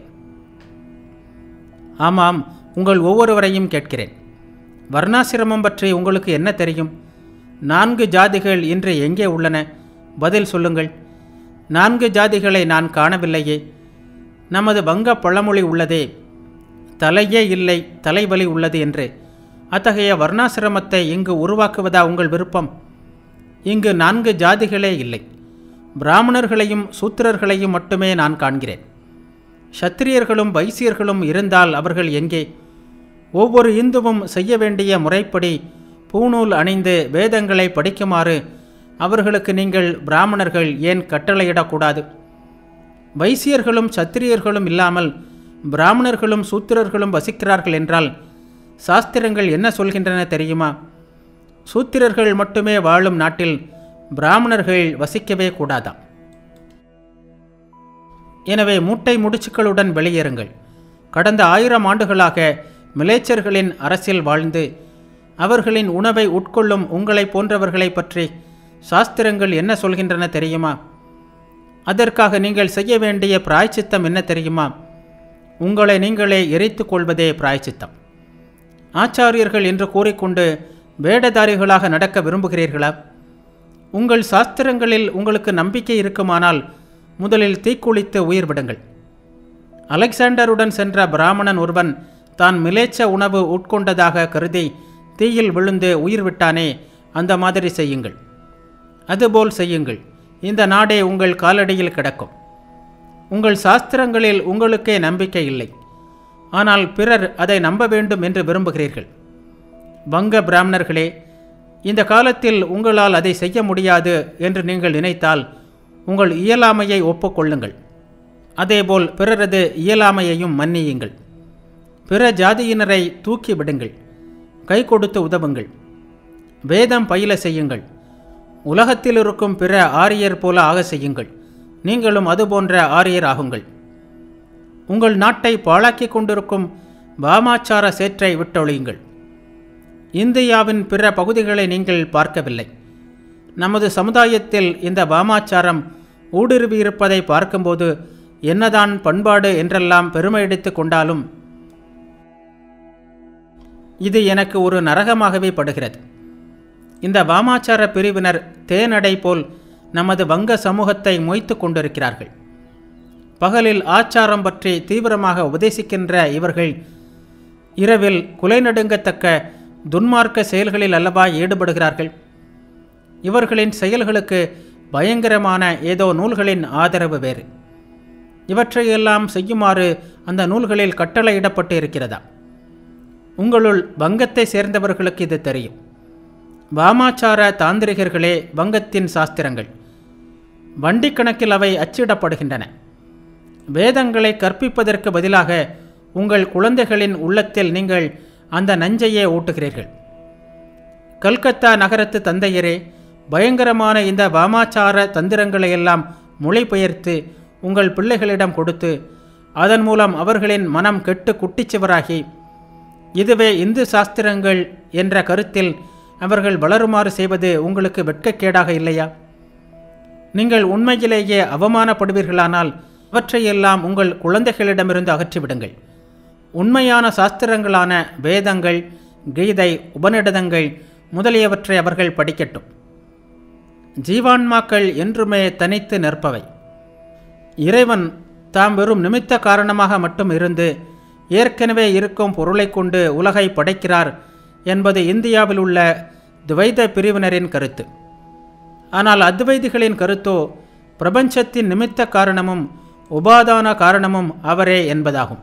ஆமாம் உங்கள் ஒவ்வொருவரையும் கேட்கிறேன் வர்ணாசிரமம் பற்றி உங்களுக்கு என்ன தெரியும் நான்கு ஜாதிகள் இன்று எங்கே உள்ளன பதில் சொல்லுங்கள் நான்கு ஜாதிகளை நான் காணவில்லையே நமது வங்க பழமொழி உள்ளதே தலையே இல்லை தலைவலி உள்ளது என்று அத்தகைய வர்ணாசிரமத்தை இங்கு உருவாக்குவதா உங்கள் விருப்பம் இங்கு நான்கு ஜாதிகளே இல்லை பிராமணர்களையும் சூத்திரர்களையும் மட்டுமே நான் காண்கிறேன் சத்திரியர்களும் வைசியர்களும் இருந்தால் அவர்கள் எங்கே ஒவ்வொரு இந்துவும் செய்ய வேண்டிய முறைப்படி பூணூல் அணிந்து வேதங்களை படிக்குமாறு அவர்களுக்கு நீங்கள் பிராமணர்கள் ஏன் கட்டளையிடக்கூடாது வைசியர்களும் சத்திரியர்களும் இல்லாமல் பிராமணர்களும் சூத்திரர்களும் வசிக்கிறார்கள் என்றால் சாஸ்திரங்கள் என்ன சொல்கின்றன தெரியுமா சூத்திரர்கள் மட்டுமே வாழும் நாட்டில் பிராமணர்கள் வசிக்கவே கூடாதாம் எனவே மூட்டை முடிச்சுக்களுடன் வெளியேறுங்கள் கடந்த ஆயிரம் ஆண்டுகளாக மிலேச்சர்களின் அரசில் வாழ்ந்து அவர்களின் உணவை உட்கொள்ளும் உங்களை போன்றவர்களை பற்றி சாஸ்திரங்கள் என்ன சொல்கின்றன தெரியுமா அதற்காக நீங்கள் செய்ய வேண்டிய பிராய்ச்சித்தம் என்ன தெரியுமா உங்களை நீங்களே எரித்துக் கொள்வதே பிராய்ச்சித்தம் ஆச்சாரியர்கள் என்று கூறிக்கொண்டு வேடதாரிகளாக நடக்க விரும்புகிறீர்களா உங்கள் சாஸ்திரங்களில் உங்களுக்கு நம்பிக்கை இருக்குமானால் முதலில் தீக்குளித்து உயிர் விடுங்கள் அலெக்சாண்டருடன் சென்ற பிராமணன் ஒருவன் தான் மிலேச்ச உணவு உட்கொண்டதாக கருதி தீயில் விழுந்து உயிர் விட்டானே அந்த மாதிரி செய்யுங்கள் அதுபோல் செய்யுங்கள் இந்த நாடே உங்கள் காலடியில் கிடக்கும் உங்கள் சாஸ்திரங்களில் உங்களுக்கே நம்பிக்கை இல்லை ஆனால் பிறர் அதை நம்ப வேண்டும் என்று விரும்புகிறீர்கள் வங்க பிராமணர்களே இந்த காலத்தில் உங்களால் அதை செய்ய முடியாது என்று நீங்கள் நினைத்தால் உங்கள் இயலாமையை ஒப்புக்கொள்ளுங்கள் அதேபோல் பிறரது இயலாமையையும் மன்னியுங்கள் பிற ஜாதியினரை தூக்கி விடுங்கள் கை கொடுத்து உதவுங்கள் வேதம் பயில செய்யுங்கள் உலகத்தில் இருக்கும் பிற ஆரியர் போல ஆக செய்யுங்கள் நீங்களும் அதுபோன்ற ஆரியர் ஆகுங்கள் உங்கள் நாட்டை பாழாக்கிக் கொண்டிருக்கும் வாமாச்சார சேற்றை விட்டொழியுங்கள் இந்தியாவின் பிற பகுதிகளை நீங்கள் பார்க்கவில்லை நமது சமுதாயத்தில் இந்த வாமாச்சாரம் ஊடுருவியிருப்பதை பார்க்கும்போது என்னதான் பண்பாடு என்றெல்லாம் பெருமையடித்து கொண்டாலும் இது எனக்கு ஒரு நரகமாகவே படுகிறது இந்த வாமாச்சார பிரிவினர் தேனடை போல் நமது வங்க சமூகத்தை மொய்த்து கொண்டிருக்கிறார்கள் பகலில் ஆச்சாரம் பற்றி தீவிரமாக உபதேசிக்கின்ற இவர்கள் இரவில் குலை நடுங்கத்தக்க துன்மார்க்க செயல்களில் அல்லவா ஈடுபடுகிறார்கள் இவர்களின் செயல்களுக்கு பயங்கரமான ஏதோ நூல்களின் ஆதரவு வேறு இவற்றையெல்லாம் செய்யுமாறு அந்த நூல்களில் கட்டளையிடப்பட்டு இருக்கிறதா உங்களுள் வங்கத்தை சேர்ந்தவர்களுக்கு இது தெரியும் வாமாச்சார தாந்திரிகர்களே வங்கத்தின் சாஸ்திரங்கள் வண்டி கணக்கில் அவை அச்சிடப்படுகின்றன வேதங்களை கற்பிப்பதற்கு பதிலாக உங்கள் குழந்தைகளின் உள்ளத்தில் நீங்கள் அந்த நஞ்சையே ஊட்டுகிறீர்கள் கல்கத்தா நகரத்து தந்தையரே பயங்கரமான இந்த வாமாச்சார தந்திரங்களை எல்லாம் மொழிபெயர்த்து உங்கள் பிள்ளைகளிடம் கொடுத்து அதன் மூலம் அவர்களின் மனம் கெட்டு குட்டிச்சுவராகி இதுவே இந்து சாஸ்திரங்கள் என்ற கருத்தில் அவர்கள் வளருமாறு செய்வது உங்களுக்கு வெட்கக்கேடாக இல்லையா நீங்கள் உண்மையிலேயே அவமானப்படுவீர்களானால் அவற்றையெல்லாம் உங்கள் குழந்தைகளிடமிருந்து அகற்றிவிடுங்கள் உண்மையான சாஸ்திரங்களான வேதங்கள் கீதை உபநிடதங்கள் முதலியவற்றை அவர்கள் படிக்கட்டும் ஜீவான்மாக்கள் என்றுமே தனித்து நிற்பவை இறைவன் தாம் வெறும் நிமித்த காரணமாக மட்டும் இருந்து ஏற்கனவே இருக்கும் பொருளை கொண்டு உலகை படைக்கிறார் என்பது இந்தியாவில் உள்ள துவைத பிரிவினரின் கருத்து ஆனால் அத்வைதிகளின் கருத்தோ பிரபஞ்சத்தின் நிமித்த காரணமும் உபாதான காரணமும் அவரே என்பதாகும்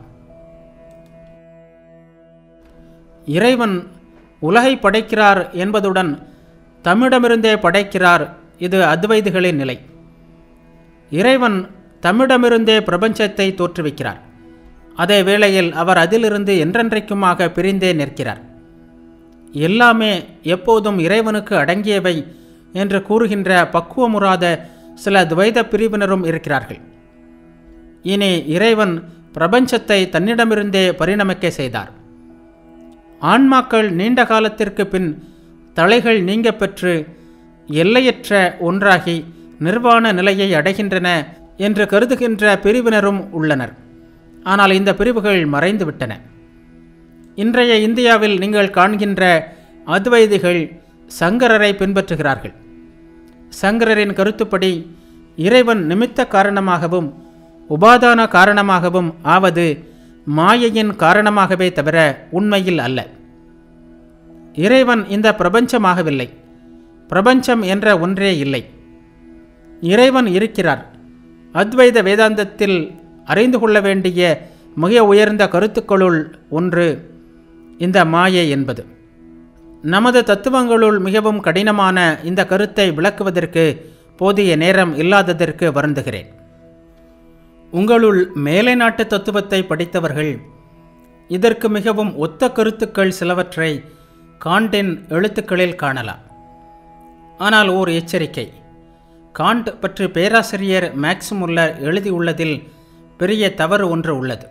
இறைவன் உலகை படைக்கிறார் என்பதுடன் தம்மிடமிருந்தே படைக்கிறார் இது அத்வைதிகளின் நிலை இறைவன் தம்மிடமிருந்தே பிரபஞ்சத்தை தோற்றுவிக்கிறார் அதே வேளையில் அவர் அதிலிருந்து என்றென்றைக்குமாக பிரிந்தே நிற்கிறார் எல்லாமே எப்போதும் இறைவனுக்கு அடங்கியவை என்று கூறுகின்ற பக்குவமுறாத சில துவைத பிரிவினரும் இருக்கிறார்கள் இனி இறைவன் பிரபஞ்சத்தை தன்னிடமிருந்தே பரிணமிக்க செய்தார் ஆன்மாக்கள் நீண்ட காலத்திற்கு பின் தலைகள் நீங்க பெற்று எல்லையற்ற ஒன்றாகி நிர்வாண நிலையை அடைகின்றன என்று கருதுகின்ற பிரிவினரும் உள்ளனர் ஆனால் இந்த பிரிவுகள் மறைந்துவிட்டன இன்றைய இந்தியாவில் நீங்கள் காண்கின்ற அத்வைதிகள் சங்கரரை பின்பற்றுகிறார்கள் சங்கரரின் கருத்துப்படி இறைவன் நிமித்த காரணமாகவும் உபாதான காரணமாகவும் ஆவது மாயையின் காரணமாகவே தவிர உண்மையில் அல்ல இறைவன் இந்த பிரபஞ்சமாகவில்லை பிரபஞ்சம் என்ற ஒன்றே இல்லை இறைவன் இருக்கிறார் அத்வைத வேதாந்தத்தில் அறிந்து கொள்ள வேண்டிய மிக உயர்ந்த கருத்துக்களுள் ஒன்று இந்த மாயை என்பது நமது தத்துவங்களுள் மிகவும் கடினமான இந்த கருத்தை விளக்குவதற்கு போதிய நேரம் இல்லாததற்கு வருந்துகிறேன் உங்களுள் மேலை நாட்டு தத்துவத்தை படித்தவர்கள் இதற்கு மிகவும் ஒத்த கருத்துக்கள் சிலவற்றை காண்டின் எழுத்துக்களில் காணலாம் ஆனால் ஓர் எச்சரிக்கை காண்ட் பற்றி பேராசிரியர் மேக்ஸ் முல்லர் எழுதியுள்ளதில் பெரிய தவறு ஒன்று உள்ளது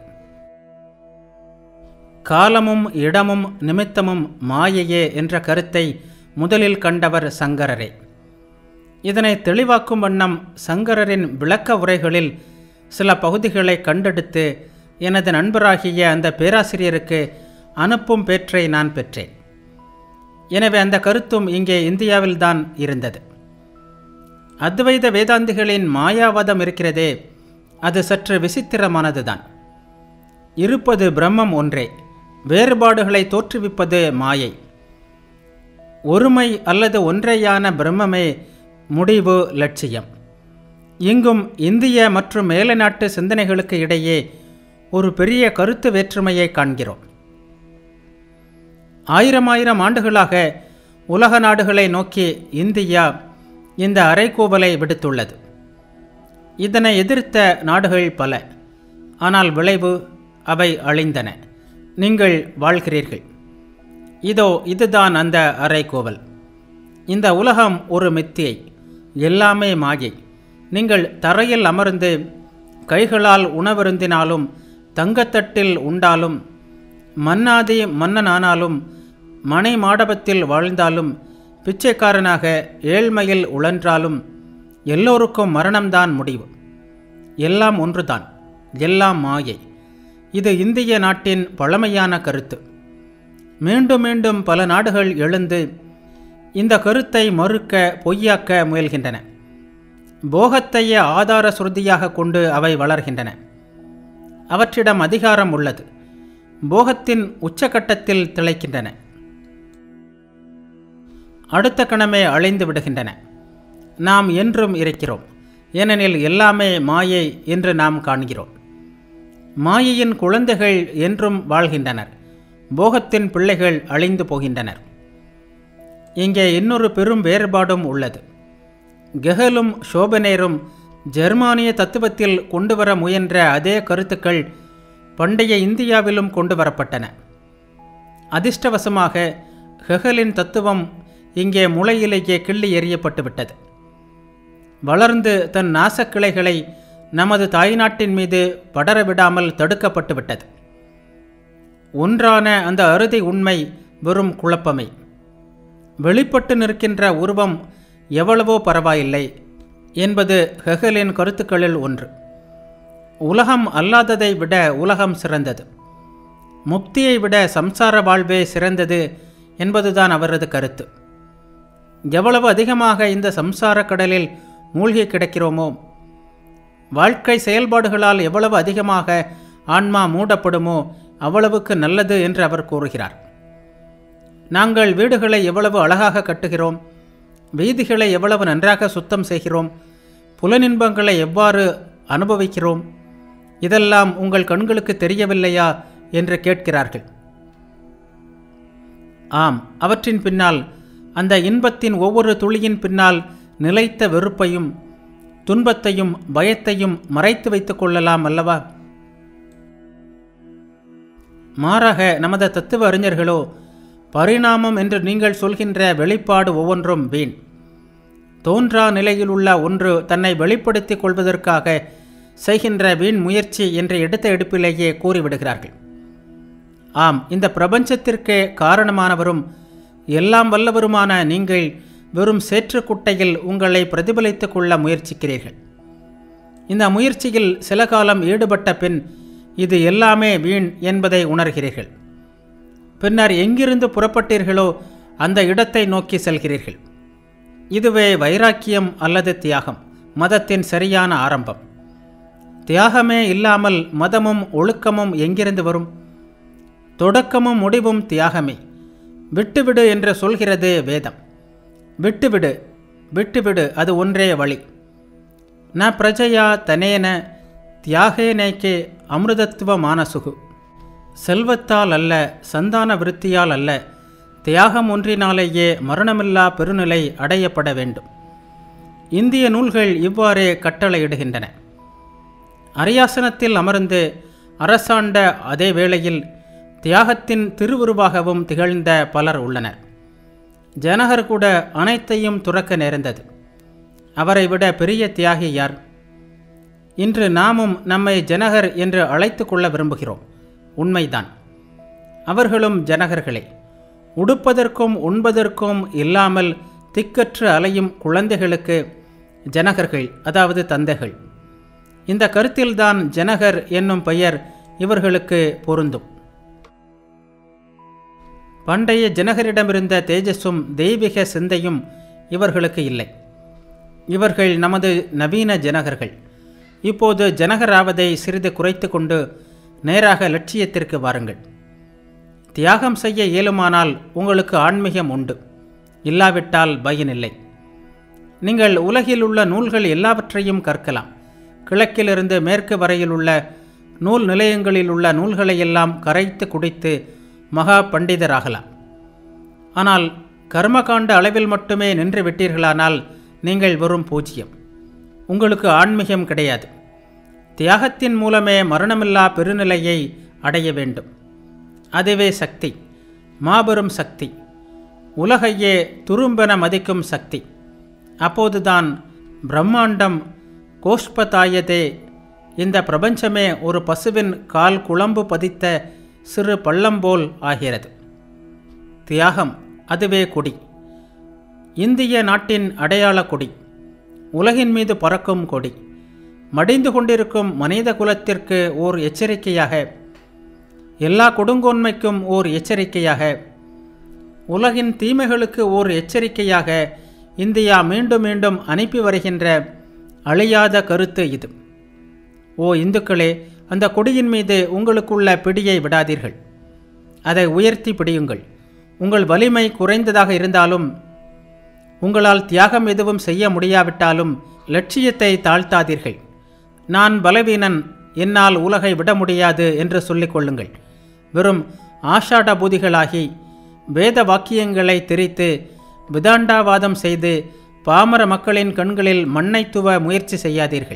காலமும் இடமும் நிமித்தமும் மாயையே என்ற கருத்தை முதலில் கண்டவர் சங்கரரே இதனை தெளிவாக்கும் வண்ணம் சங்கரரின் விளக்க உரைகளில் சில பகுதிகளை கண்டெடுத்து எனது நண்பராகிய அந்த பேராசிரியருக்கு அனுப்பும் பேற்றை நான் பெற்றேன் எனவே அந்த கருத்தும் இங்கே இந்தியாவில்தான் இருந்தது அத்வைத வேதாந்திகளின் மாயாவாதம் இருக்கிறதே அது சற்று விசித்திரமானதுதான் இருப்பது பிரம்மம் ஒன்றே வேறுபாடுகளை தோற்றுவிப்பது மாயை ஒருமை அல்லது ஒன்றையான பிரம்மமே முடிவு லட்சியம் இங்கும் இந்திய மற்றும் மேலைநாட்டு சிந்தனைகளுக்கு இடையே ஒரு பெரிய கருத்து வேற்றுமையை காண்கிறோம் ஆயிரம் ஆயிரம் ஆண்டுகளாக உலக நாடுகளை நோக்கி இந்தியா இந்த அரைக்கூவலை விடுத்துள்ளது இதனை எதிர்த்த நாடுகள் பல ஆனால் விளைவு அவை அழிந்தன நீங்கள் வாழ்கிறீர்கள் இதோ இதுதான் அந்த அரைக்கோவல் இந்த உலகம் ஒரு மித்தியை எல்லாமே மாயை நீங்கள் தரையில் அமர்ந்து கைகளால் உணவருந்தினாலும் தங்கத்தட்டில் உண்டாலும் மன்னாதி மன்னனானாலும் மனை மாடபத்தில் வாழ்ந்தாலும் பிச்சைக்காரனாக ஏழ்மையில் உழன்றாலும் எல்லோருக்கும் மரணம்தான் முடிவு எல்லாம் ஒன்றுதான் எல்லாம் மாயை இது இந்திய நாட்டின் பழமையான கருத்து மீண்டும் மீண்டும் பல நாடுகள் எழுந்து இந்த கருத்தை மறுக்க பொய்யாக்க முயல்கின்றன போகத்தையே ஆதார சுருதியாக கொண்டு அவை வளர்கின்றன அவற்றிடம் அதிகாரம் உள்ளது போகத்தின் உச்சகட்டத்தில் திளைக்கின்றன அடுத்த கணமே அழிந்து விடுகின்றன நாம் என்றும் இருக்கிறோம் ஏனெனில் எல்லாமே மாயை என்று நாம் காண்கிறோம் மாயையின் குழந்தைகள் என்றும் வாழ்கின்றனர் போகத்தின் பிள்ளைகள் அழிந்து போகின்றனர் இங்கே இன்னொரு பெரும் வேறுபாடும் உள்ளது கெஹலும் ஷோபனேரும் ஜெர்மானிய தத்துவத்தில் கொண்டு வர முயன்ற அதே கருத்துக்கள் பண்டைய இந்தியாவிலும் கொண்டு வரப்பட்டன அதிர்ஷ்டவசமாக ஹெகலின் தத்துவம் இங்கே முளையிலேயே கிள்ளி எறியப்பட்டு விட்டது வளர்ந்து தன் நாசக்கிளைகளை நமது தாய்நாட்டின் மீது படர விடாமல் தடுக்கப்பட்டு விட்டது ஒன்றான அந்த அறுதி உண்மை வெறும் குழப்பமே வெளிப்பட்டு நிற்கின்ற உருவம் எவ்வளவோ பரவாயில்லை என்பது ஹெகலின் கருத்துக்களில் ஒன்று உலகம் அல்லாததை விட உலகம் சிறந்தது முக்தியை விட சம்சார வாழ்வே சிறந்தது என்பதுதான் அவரது கருத்து எவ்வளவு அதிகமாக இந்த சம்சார கடலில் மூழ்கி கிடக்கிறோமோ வாழ்க்கை செயல்பாடுகளால் எவ்வளவு அதிகமாக ஆன்மா மூடப்படுமோ அவ்வளவுக்கு நல்லது என்று அவர் கூறுகிறார் நாங்கள் வீடுகளை எவ்வளவு அழகாக கட்டுகிறோம் வீதிகளை எவ்வளவு நன்றாக சுத்தம் செய்கிறோம் புலனின்பங்களை எவ்வாறு அனுபவிக்கிறோம் இதெல்லாம் உங்கள் கண்களுக்கு தெரியவில்லையா என்று கேட்கிறார்கள் ஆம் அவற்றின் பின்னால் அந்த இன்பத்தின் ஒவ்வொரு துளியின் பின்னால் நிலைத்த வெறுப்பையும் துன்பத்தையும் பயத்தையும் மறைத்து வைத்துக் கொள்ளலாம் அல்லவா மாறாக நமது தத்துவ அறிஞர்களோ பரிணாமம் என்று நீங்கள் சொல்கின்ற வெளிப்பாடு ஒவ்வொன்றும் வீண் தோன்றா நிலையில் உள்ள ஒன்று தன்னை வெளிப்படுத்திக் கொள்வதற்காக செய்கின்ற வீண் முயற்சி என்ற எடுத்த எடுப்பிலேயே கூறிவிடுகிறார்கள் ஆம் இந்த பிரபஞ்சத்திற்கே காரணமானவரும் எல்லாம் வல்லவருமான நீங்கள் வெறும் சேற்றுக்குட்டையில் உங்களை பிரதிபலித்துக் கொள்ள முயற்சிக்கிறீர்கள் இந்த முயற்சியில் சில காலம் ஈடுபட்ட பின் இது எல்லாமே வீண் என்பதை உணர்கிறீர்கள் பின்னர் எங்கிருந்து புறப்பட்டீர்களோ அந்த இடத்தை நோக்கி செல்கிறீர்கள் இதுவே வைராக்கியம் அல்லது தியாகம் மதத்தின் சரியான ஆரம்பம் தியாகமே இல்லாமல் மதமும் ஒழுக்கமும் எங்கிருந்து வரும் தொடக்கமும் முடிவும் தியாகமே விட்டுவிடு என்று சொல்கிறது வேதம் விட்டுவிடு விட்டுவிடு அது ஒன்றே வழி ந பிரஜையா தனேன தியாகேனேக்கே அமிர்தத்துவ மானசுகு செல்வத்தால் அல்ல சந்தான விருத்தியால் அல்ல தியாகம் ஒன்றினாலேயே மரணமில்லா பெருநிலை அடையப்பட வேண்டும் இந்திய நூல்கள் இவ்வாறே கட்டளையிடுகின்றன அரியாசனத்தில் அமர்ந்து அரசாண்ட அதே வேளையில் தியாகத்தின் திருவுருவாகவும் திகழ்ந்த பலர் உள்ளனர் ஜனகர் கூட அனைத்தையும் துறக்க நேர்ந்தது அவரை விட பெரிய தியாகி யார் இன்று நாமும் நம்மை ஜனகர் என்று அழைத்து கொள்ள விரும்புகிறோம் உண்மைதான் அவர்களும் ஜனகர்களே உடுப்பதற்கும் உண்பதற்கும் இல்லாமல் திக்கற்று அலையும் குழந்தைகளுக்கு ஜனகர்கள் அதாவது தந்தைகள் இந்த கருத்தில்தான் ஜனகர் என்னும் பெயர் இவர்களுக்கு பொருந்தும் பண்டைய ஜனகரிடமிருந்த தேஜஸும் தெய்வீக சிந்தையும் இவர்களுக்கு இல்லை இவர்கள் நமது நவீன ஜனகர்கள் இப்போது ஜனகராவதை சிறிது குறைத்து கொண்டு நேராக லட்சியத்திற்கு வாருங்கள் தியாகம் செய்ய இயலுமானால் உங்களுக்கு ஆன்மீகம் உண்டு இல்லாவிட்டால் பயனில்லை நீங்கள் உலகில் உள்ள நூல்கள் எல்லாவற்றையும் கற்கலாம் கிழக்கிலிருந்து மேற்கு வரையில் உள்ள நூல் நிலையங்களில் உள்ள நூல்களையெல்லாம் கரைத்து குடித்து மகா பண்டிதராகலாம் ஆனால் கர்மகாண்ட அளவில் மட்டுமே நின்று விட்டீர்களானால் நீங்கள் வெறும் பூஜ்யம் உங்களுக்கு ஆன்மீகம் கிடையாது தியாகத்தின் மூலமே மரணமில்லா பெருநிலையை அடைய வேண்டும் அதுவே சக்தி மாபெரும் சக்தி உலகையே துரும்பென மதிக்கும் சக்தி அப்போதுதான் பிரம்மாண்டம் கோஷ்பதாயதே இந்த பிரபஞ்சமே ஒரு பசுவின் கால் குழம்பு பதித்த சிறு பள்ளம்போல் ஆகிறது தியாகம் அதுவே கொடி இந்திய நாட்டின் அடையாள கொடி உலகின் மீது பறக்கும் கொடி மடிந்து கொண்டிருக்கும் மனித குலத்திற்கு ஓர் எச்சரிக்கையாக எல்லா கொடுங்கோன்மைக்கும் ஓர் எச்சரிக்கையாக உலகின் தீமைகளுக்கு ஓர் எச்சரிக்கையாக இந்தியா மீண்டும் மீண்டும் அனுப்பி வருகின்ற அழியாத கருத்து இது ஓ இந்துக்களே அந்த கொடியின் மீது உங்களுக்குள்ள பிடியை விடாதீர்கள் அதை உயர்த்தி பிடியுங்கள் உங்கள் வலிமை குறைந்ததாக இருந்தாலும் உங்களால் தியாகம் எதுவும் செய்ய முடியாவிட்டாலும் லட்சியத்தை தாழ்த்தாதீர்கள் நான் பலவீனன் என்னால் உலகை விட முடியாது என்று சொல்லிக் கொள்ளுங்கள் வெறும் ஆஷாட பூதிகளாகி வேத வாக்கியங்களை திரித்து விதாண்டாவாதம் செய்து பாமர மக்களின் கண்களில் மண்ணை துவ முயற்சி செய்யாதீர்கள்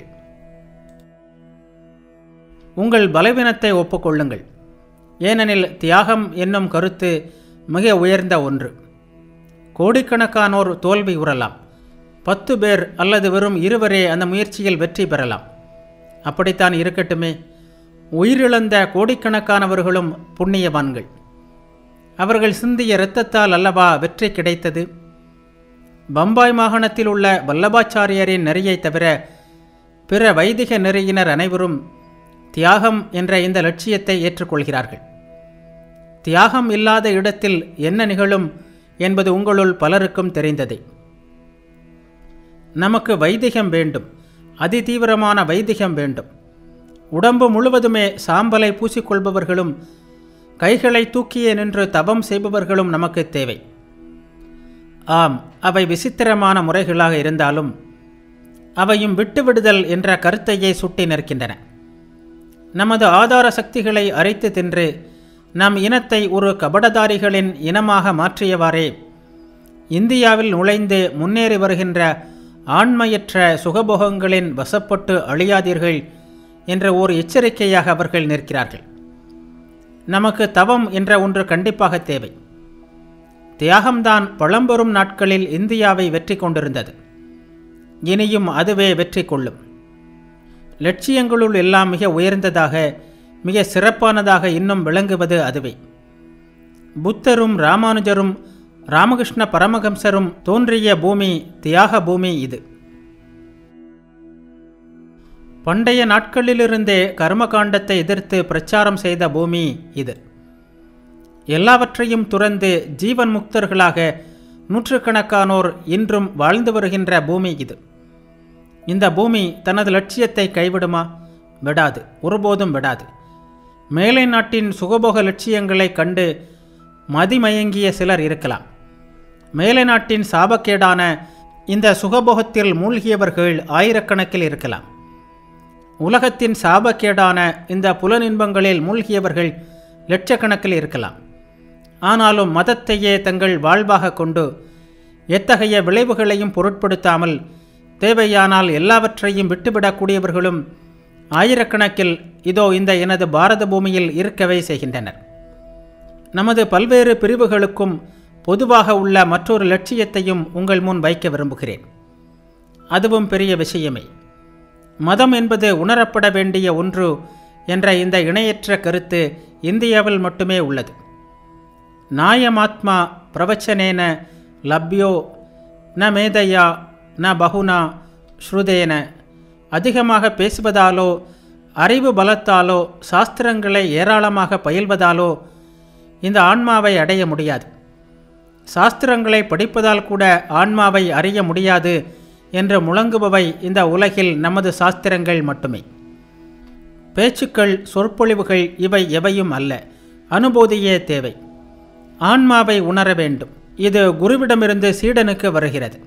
உங்கள் பலவீனத்தை ஒப்புக்கொள்ளுங்கள் ஏனெனில் தியாகம் என்னும் கருத்து மிக உயர்ந்த ஒன்று கோடிக்கணக்கானோர் தோல்வி உறலாம் பத்து பேர் அல்லது வெறும் இருவரே அந்த முயற்சியில் வெற்றி பெறலாம் அப்படித்தான் இருக்கட்டுமே உயிரிழந்த கோடிக்கணக்கானவர்களும் புண்ணியவான்கள் அவர்கள் சிந்திய இரத்தத்தால் அல்லவா வெற்றி கிடைத்தது பம்பாய் மாகாணத்தில் உள்ள வல்லபாச்சாரியரின் நெறியை தவிர பிற வைதிக நெறியினர் அனைவரும் தியாகம் என்ற இந்த லட்சியத்தை ஏற்றுக்கொள்கிறார்கள் தியாகம் இல்லாத இடத்தில் என்ன நிகழும் என்பது உங்களுள் பலருக்கும் தெரிந்ததே நமக்கு வைதிகம் வேண்டும் அதிதீவிரமான வைதிகம் வேண்டும் உடம்பு முழுவதுமே சாம்பலை பூசிக்கொள்பவர்களும் கைகளை தூக்கியே நின்று தவம் செய்பவர்களும் நமக்கு தேவை ஆம் அவை விசித்திரமான முறைகளாக இருந்தாலும் அவையும் விட்டுவிடுதல் என்ற கருத்தையே சுட்டி நிற்கின்றன நமது ஆதார சக்திகளை அரைத்து தின்று நம் இனத்தை ஒரு கபடதாரிகளின் இனமாக மாற்றியவாறே இந்தியாவில் நுழைந்து முன்னேறி வருகின்ற ஆண்மையற்ற சுகபோகங்களின் வசப்பட்டு அழியாதீர்கள் என்ற ஒரு எச்சரிக்கையாக அவர்கள் நிற்கிறார்கள் நமக்கு தவம் என்ற ஒன்று கண்டிப்பாக தேவை தியாகம்தான் பழம்பெரும் நாட்களில் இந்தியாவை வெற்றி கொண்டிருந்தது இனியும் அதுவே வெற்றி கொள்ளும் லட்சியங்களுள் எல்லாம் மிக உயர்ந்ததாக மிக சிறப்பானதாக இன்னும் விளங்குவது அதுவே புத்தரும் ராமானுஜரும் ராமகிருஷ்ண பரமஹம்சரும் தோன்றிய பூமி தியாக பூமி இது பண்டைய நாட்களிலிருந்தே கர்மகாண்டத்தை எதிர்த்து பிரச்சாரம் செய்த பூமி இது எல்லாவற்றையும் துறந்து ஜீவன் முக்தர்களாக நூற்றுக்கணக்கானோர் இன்றும் வாழ்ந்து வருகின்ற பூமி இது இந்த பூமி தனது லட்சியத்தை கைவிடுமா விடாது ஒருபோதும் விடாது மேலை நாட்டின் சுகபோக லட்சியங்களை கண்டு மதிமயங்கிய சிலர் இருக்கலாம் மேலை நாட்டின் சாபக்கேடான இந்த சுகபோகத்தில் மூழ்கியவர்கள் ஆயிரக்கணக்கில் இருக்கலாம் உலகத்தின் சாபக்கேடான இந்த புலனின்பங்களில் மூழ்கியவர்கள் லட்சக்கணக்கில் இருக்கலாம் ஆனாலும் மதத்தையே தங்கள் வாழ்வாக கொண்டு எத்தகைய விளைவுகளையும் பொருட்படுத்தாமல் தேவையானால் எல்லாவற்றையும் விட்டுவிடக்கூடியவர்களும் ஆயிரக்கணக்கில் இதோ இந்த எனது பாரத பூமியில் இருக்கவே செய்கின்றனர் நமது பல்வேறு பிரிவுகளுக்கும் பொதுவாக உள்ள மற்றொரு லட்சியத்தையும் உங்கள் முன் வைக்க விரும்புகிறேன் அதுவும் பெரிய விஷயமே மதம் என்பது உணரப்பட வேண்டிய ஒன்று என்ற இந்த இணையற்ற கருத்து இந்தியாவில் மட்டுமே உள்ளது நாயமாத்மா பிரவச்சனேன லப்யோ ந மேதையா ந பகுனா ஸ்ருதேன அதிகமாக பேசுவதாலோ அறிவு பலத்தாலோ சாஸ்திரங்களை ஏராளமாக பயில்வதாலோ இந்த ஆன்மாவை அடைய முடியாது சாஸ்திரங்களை படிப்பதால் கூட ஆன்மாவை அறிய முடியாது என்று முழங்குபவை இந்த உலகில் நமது சாஸ்திரங்கள் மட்டுமே பேச்சுக்கள் சொற்பொழிவுகள் இவை எவையும் அல்ல அனுபூதியே தேவை ஆன்மாவை உணர வேண்டும் இது குருவிடமிருந்து சீடனுக்கு வருகிறது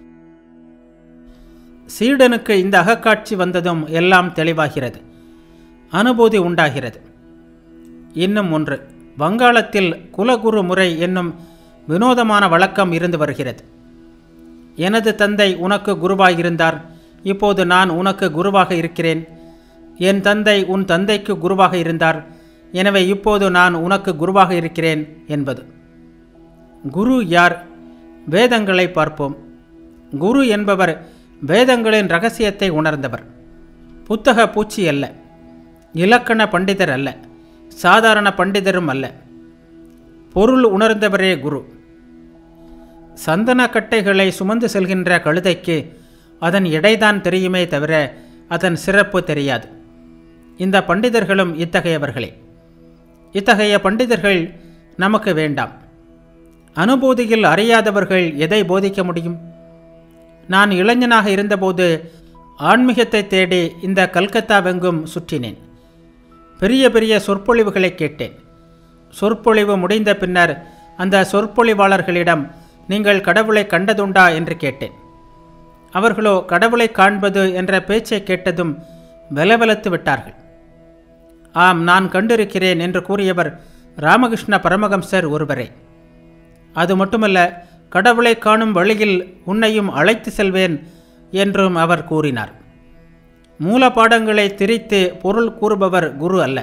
சீடனுக்கு இந்த அகக்காட்சி வந்ததும் எல்லாம் தெளிவாகிறது அனுபூதி உண்டாகிறது இன்னும் ஒன்று வங்காளத்தில் குலகுரு முறை என்னும் வினோதமான வழக்கம் இருந்து வருகிறது எனது தந்தை உனக்கு குருவாயிருந்தார் இப்போது நான் உனக்கு குருவாக இருக்கிறேன் என் தந்தை உன் தந்தைக்கு குருவாக இருந்தார் எனவே இப்போது நான் உனக்கு குருவாக இருக்கிறேன் என்பது குரு யார் வேதங்களை பார்ப்போம் குரு என்பவர் வேதங்களின் ரகசியத்தை உணர்ந்தவர் புத்தக பூச்சி அல்ல இலக்கண பண்டிதர் அல்ல சாதாரண பண்டிதரும் அல்ல பொருள் உணர்ந்தவரே குரு சந்தன கட்டைகளை சுமந்து செல்கின்ற கழுதைக்கு அதன் எடைதான் தெரியுமே தவிர அதன் சிறப்பு தெரியாது இந்த பண்டிதர்களும் இத்தகையவர்களே இத்தகைய பண்டிதர்கள் நமக்கு வேண்டாம் அனுபூதியில் அறியாதவர்கள் எதை போதிக்க முடியும் நான் இளைஞனாக இருந்தபோது ஆன்மீகத்தை தேடி இந்த கல்கத்தாவெங்கும் சுற்றினேன் பெரிய பெரிய சொற்பொழிவுகளை கேட்டேன் சொற்பொழிவு முடிந்த பின்னர் அந்த சொற்பொழிவாளர்களிடம் நீங்கள் கடவுளை கண்டதுண்டா என்று கேட்டேன் அவர்களோ கடவுளை காண்பது என்ற பேச்சை கேட்டதும் வெலவெலத்து விட்டார்கள் ஆம் நான் கண்டிருக்கிறேன் என்று கூறியவர் ராமகிருஷ்ண பரமஹம்சர் ஒருவரே அது மட்டுமல்ல கடவுளை காணும் வழியில் உன்னையும் அழைத்து செல்வேன் என்றும் அவர் கூறினார் மூல பாடங்களை திரித்து பொருள் கூறுபவர் குரு அல்ல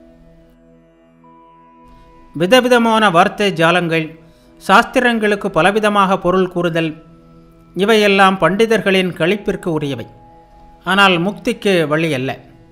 விதவிதமான வார்த்தை ஜாலங்கள் சாஸ்திரங்களுக்கு பலவிதமாக பொருள் கூறுதல் இவையெல்லாம் பண்டிதர்களின் களிப்பிற்கு உரியவை ஆனால் முக்திக்கு வழி அல்ல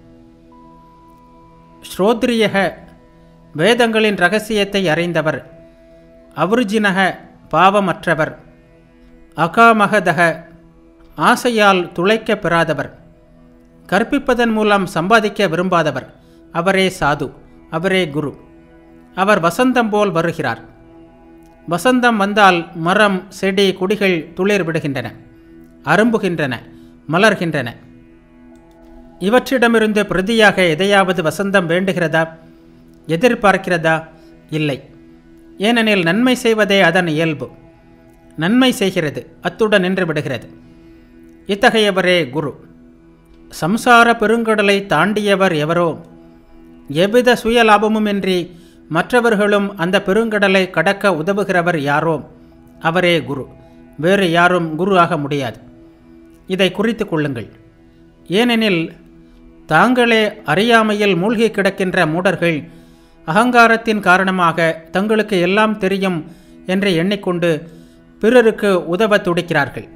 ஸ்ரோத்ரியக வேதங்களின் ரகசியத்தை அறிந்தவர் அவுர்ஜினக பாவமற்றவர் அகாமகதக ஆசையால் துளைக்க பெறாதவர் கற்பிப்பதன் மூலம் சம்பாதிக்க விரும்பாதவர் அவரே சாது அவரே குரு அவர் வசந்தம் போல் வருகிறார் வசந்தம் வந்தால் மரம் செடி கொடிகள் துளிர் விடுகின்றன அரும்புகின்றன மலர்கின்றன இவற்றிடமிருந்து பிரதியாக எதையாவது வசந்தம் வேண்டுகிறதா எதிர்பார்க்கிறதா இல்லை ஏனெனில் நன்மை செய்வதே அதன் இயல்பு நன்மை செய்கிறது அத்துடன் நின்று விடுகிறது இத்தகையவரே குரு சம்சார பெருங்கடலை தாண்டியவர் எவரோ எவ்வித சுயலாபமுமின்றி மற்றவர்களும் அந்த பெருங்கடலை கடக்க உதவுகிறவர் யாரோ அவரே குரு வேறு யாரும் குரு ஆக முடியாது இதை குறித்து கொள்ளுங்கள் ஏனெனில் தாங்களே அறியாமையில் மூழ்கி கிடக்கின்ற மூடர்கள் அகங்காரத்தின் காரணமாக தங்களுக்கு எல்லாம் தெரியும் என்று எண்ணிக்கொண்டு பிறருக்கு உதவ துடிக்கிறார்கள்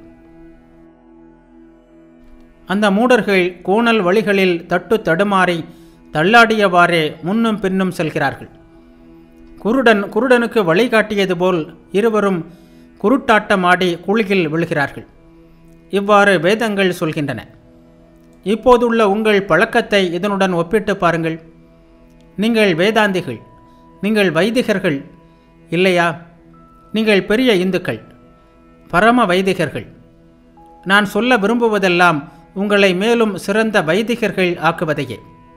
அந்த மூடர்கள் கோணல் வழிகளில் தட்டு தடுமாறி தள்ளாடியவாறே முன்னும் பின்னும் செல்கிறார்கள் குருடன் குருடனுக்கு வழிகாட்டியது போல் இருவரும் குருட்டாட்டமாடி குழியில் விழுகிறார்கள் இவ்வாறு வேதங்கள் சொல்கின்றன இப்போதுள்ள உங்கள் பழக்கத்தை இதனுடன் ஒப்பிட்டு பாருங்கள் நீங்கள் வேதாந்திகள் நீங்கள் வைதிகர்கள் இல்லையா நீங்கள் பெரிய இந்துக்கள் பரம வைதிகர்கள் நான் சொல்ல விரும்புவதெல்லாம் உங்களை மேலும் சிறந்த வைதிகர்கள் ஆக்குவதையே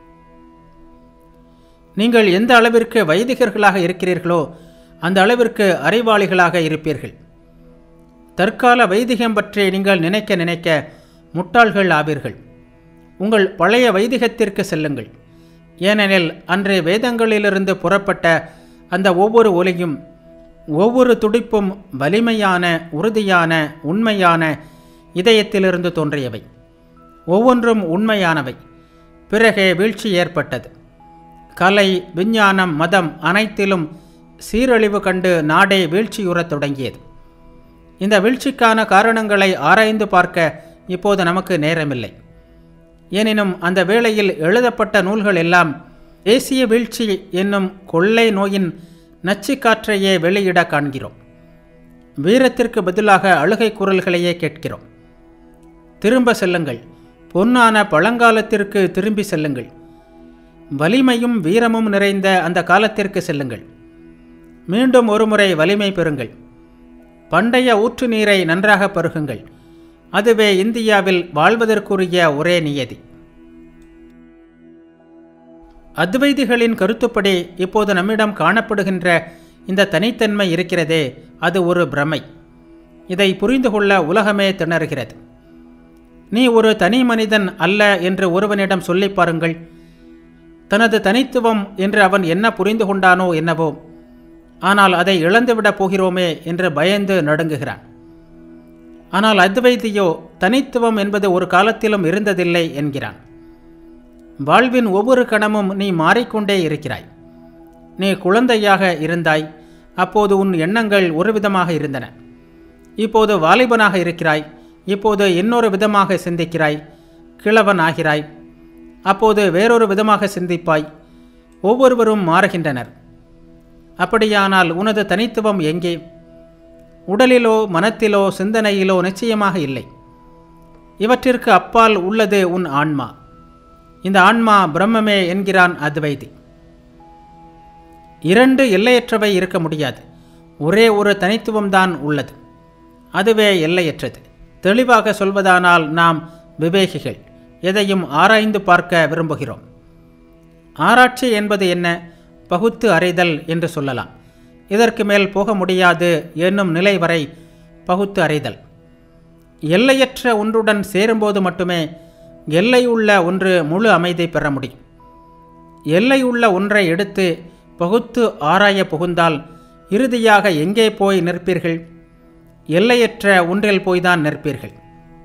நீங்கள் எந்த அளவிற்கு வைதிகர்களாக இருக்கிறீர்களோ அந்த அளவிற்கு அறிவாளிகளாக இருப்பீர்கள் தற்கால வைதிகம் பற்றி நீங்கள் நினைக்க நினைக்க முட்டாள்கள் ஆவீர்கள் உங்கள் பழைய வைதிகத்திற்கு செல்லுங்கள் ஏனெனில் அன்றைய வேதங்களிலிருந்து புறப்பட்ட அந்த ஒவ்வொரு ஒலியும் ஒவ்வொரு துடிப்பும் வலிமையான உறுதியான உண்மையான இதயத்திலிருந்து தோன்றியவை ஒவ்வொன்றும் உண்மையானவை பிறகே வீழ்ச்சி ஏற்பட்டது கலை விஞ்ஞானம் மதம் அனைத்திலும் சீரழிவு கண்டு நாடே வீழ்ச்சியுறத் தொடங்கியது இந்த வீழ்ச்சிக்கான காரணங்களை ஆராய்ந்து பார்க்க இப்போது நமக்கு நேரமில்லை எனினும் அந்த வேளையில் எழுதப்பட்ட நூல்கள் எல்லாம் தேசிய வீழ்ச்சி என்னும் கொள்ளை நோயின் நச்சுக்காற்றையே வெளியிட காண்கிறோம் வீரத்திற்கு பதிலாக அழுகை குரல்களையே கேட்கிறோம் திரும்ப செல்லுங்கள் பொன்னான பழங்காலத்திற்கு திரும்பி செல்லுங்கள் வலிமையும் வீரமும் நிறைந்த அந்த காலத்திற்கு செல்லுங்கள் மீண்டும் ஒருமுறை வலிமை பெறுங்கள் பண்டைய ஊற்று நீரை நன்றாக பருகுங்கள் அதுவே இந்தியாவில் வாழ்வதற்குரிய ஒரே நியதி அத்வைதிகளின் கருத்துப்படி இப்போது நம்மிடம் காணப்படுகின்ற இந்த தனித்தன்மை இருக்கிறதே அது ஒரு பிரமை இதை புரிந்து கொள்ள உலகமே திணறுகிறது நீ ஒரு தனி மனிதன் அல்ல என்று ஒருவனிடம் சொல்லி பாருங்கள் தனது தனித்துவம் என்று அவன் என்ன புரிந்து கொண்டானோ என்னவோ ஆனால் அதை இழந்துவிடப் போகிறோமே என்று பயந்து நடுங்குகிறான் ஆனால் அத்வைதியோ தனித்துவம் என்பது ஒரு காலத்திலும் இருந்ததில்லை என்கிறான் வாழ்வின் ஒவ்வொரு கணமும் நீ மாறிக்கொண்டே இருக்கிறாய் நீ குழந்தையாக இருந்தாய் அப்போது உன் எண்ணங்கள் ஒரு விதமாக இருந்தன இப்போது வாலிபனாக இருக்கிறாய் இப்போது இன்னொரு விதமாக சிந்திக்கிறாய் கிழவன் ஆகிறாய் அப்போது வேறொரு விதமாக சிந்திப்பாய் ஒவ்வொருவரும் மாறுகின்றனர் அப்படியானால் உனது தனித்துவம் எங்கே உடலிலோ மனத்திலோ சிந்தனையிலோ நிச்சயமாக இல்லை இவற்றிற்கு அப்பால் உள்ளது உன் ஆன்மா இந்த ஆன்மா பிரம்மமே என்கிறான் அத்வைதி இரண்டு எல்லையற்றவை இருக்க முடியாது ஒரே ஒரு தனித்துவம்தான் உள்ளது அதுவே எல்லையற்றது தெளிவாக சொல்வதானால் நாம் விவேகிகள் எதையும் ஆராய்ந்து பார்க்க விரும்புகிறோம் ஆராய்ச்சி என்பது என்ன பகுத்து அறிதல் என்று சொல்லலாம் இதற்கு மேல் போக முடியாது என்னும் நிலை வரை பகுத்து அறிதல் எல்லையற்ற ஒன்றுடன் சேரும்போது மட்டுமே எல்லையுள்ள ஒன்று முழு அமைதி பெற முடியும் எல்லையுள்ள ஒன்றை எடுத்து பகுத்து ஆராய புகுந்தால் இறுதியாக எங்கே போய் நிற்பீர்கள் எல்லையற்ற ஒன்றில் போய்தான் நிற்பீர்கள்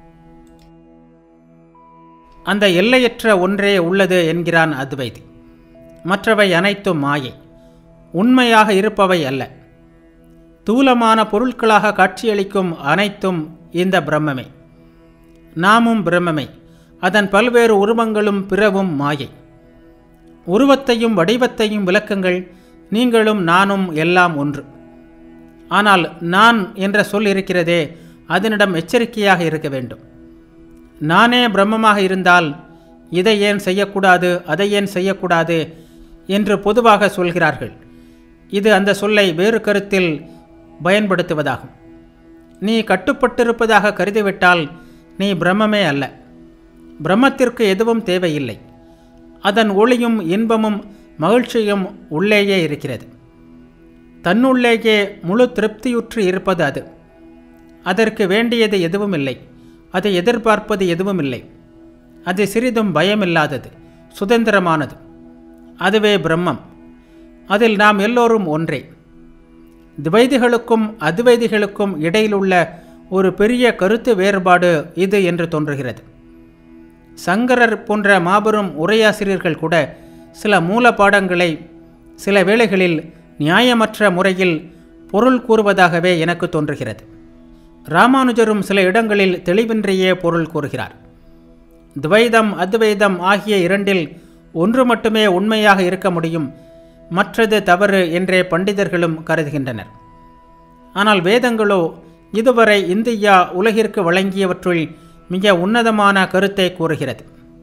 அந்த எல்லையற்ற ஒன்றே உள்ளது என்கிறான் அத்வைதி மற்றவை அனைத்தும் மாயை உண்மையாக இருப்பவை அல்ல தூலமான பொருட்களாக காட்சியளிக்கும் அனைத்தும் இந்த பிரம்மமே நாமும் பிரம்மமே அதன் பல்வேறு உருவங்களும் பிறவும் மாயை உருவத்தையும் வடிவத்தையும் விளக்குங்கள் நீங்களும் நானும் எல்லாம் ஒன்று ஆனால் நான் என்ற சொல் இருக்கிறதே அதனிடம் எச்சரிக்கையாக இருக்க வேண்டும் நானே பிரம்மமாக இருந்தால் இதை ஏன் செய்யக்கூடாது அதை ஏன் செய்யக்கூடாது என்று பொதுவாக சொல்கிறார்கள் இது அந்த சொல்லை வேறு கருத்தில் பயன்படுத்துவதாகும் நீ கட்டுப்பட்டிருப்பதாக கருதிவிட்டால் நீ பிரம்மமே அல்ல பிரம்மத்திற்கு எதுவும் தேவையில்லை அதன் ஒளியும் இன்பமும் மகிழ்ச்சியும் உள்ளேயே இருக்கிறது தன்னுள்ளேயே முழு திருப்தியுற்று இருப்பது அது அதற்கு வேண்டியது எதுவும் இல்லை அதை எதிர்பார்ப்பது எதுவும் இல்லை அது சிறிதும் பயமில்லாதது சுதந்திரமானது அதுவே பிரம்மம் அதில் நாம் எல்லோரும் ஒன்றே துவைதிகளுக்கும் அத்வைதிகளுக்கும் இடையிலுள்ள ஒரு பெரிய கருத்து வேறுபாடு இது என்று தோன்றுகிறது சங்கரர் போன்ற மாபெரும் உரையாசிரியர்கள் கூட சில மூல பாடங்களை சில வேளைகளில் நியாயமற்ற முறையில் பொருள் கூறுவதாகவே எனக்கு தோன்றுகிறது ராமானுஜரும் சில இடங்களில் தெளிவின்றியே பொருள் கூறுகிறார் துவைதம் அத்வைதம் ஆகிய இரண்டில் ஒன்று மட்டுமே உண்மையாக இருக்க முடியும் மற்றது தவறு என்றே பண்டிதர்களும் கருதுகின்றனர் ஆனால் வேதங்களோ இதுவரை இந்தியா உலகிற்கு வழங்கியவற்றுள் மிக உன்னதமான கருத்தை கூறுகிறது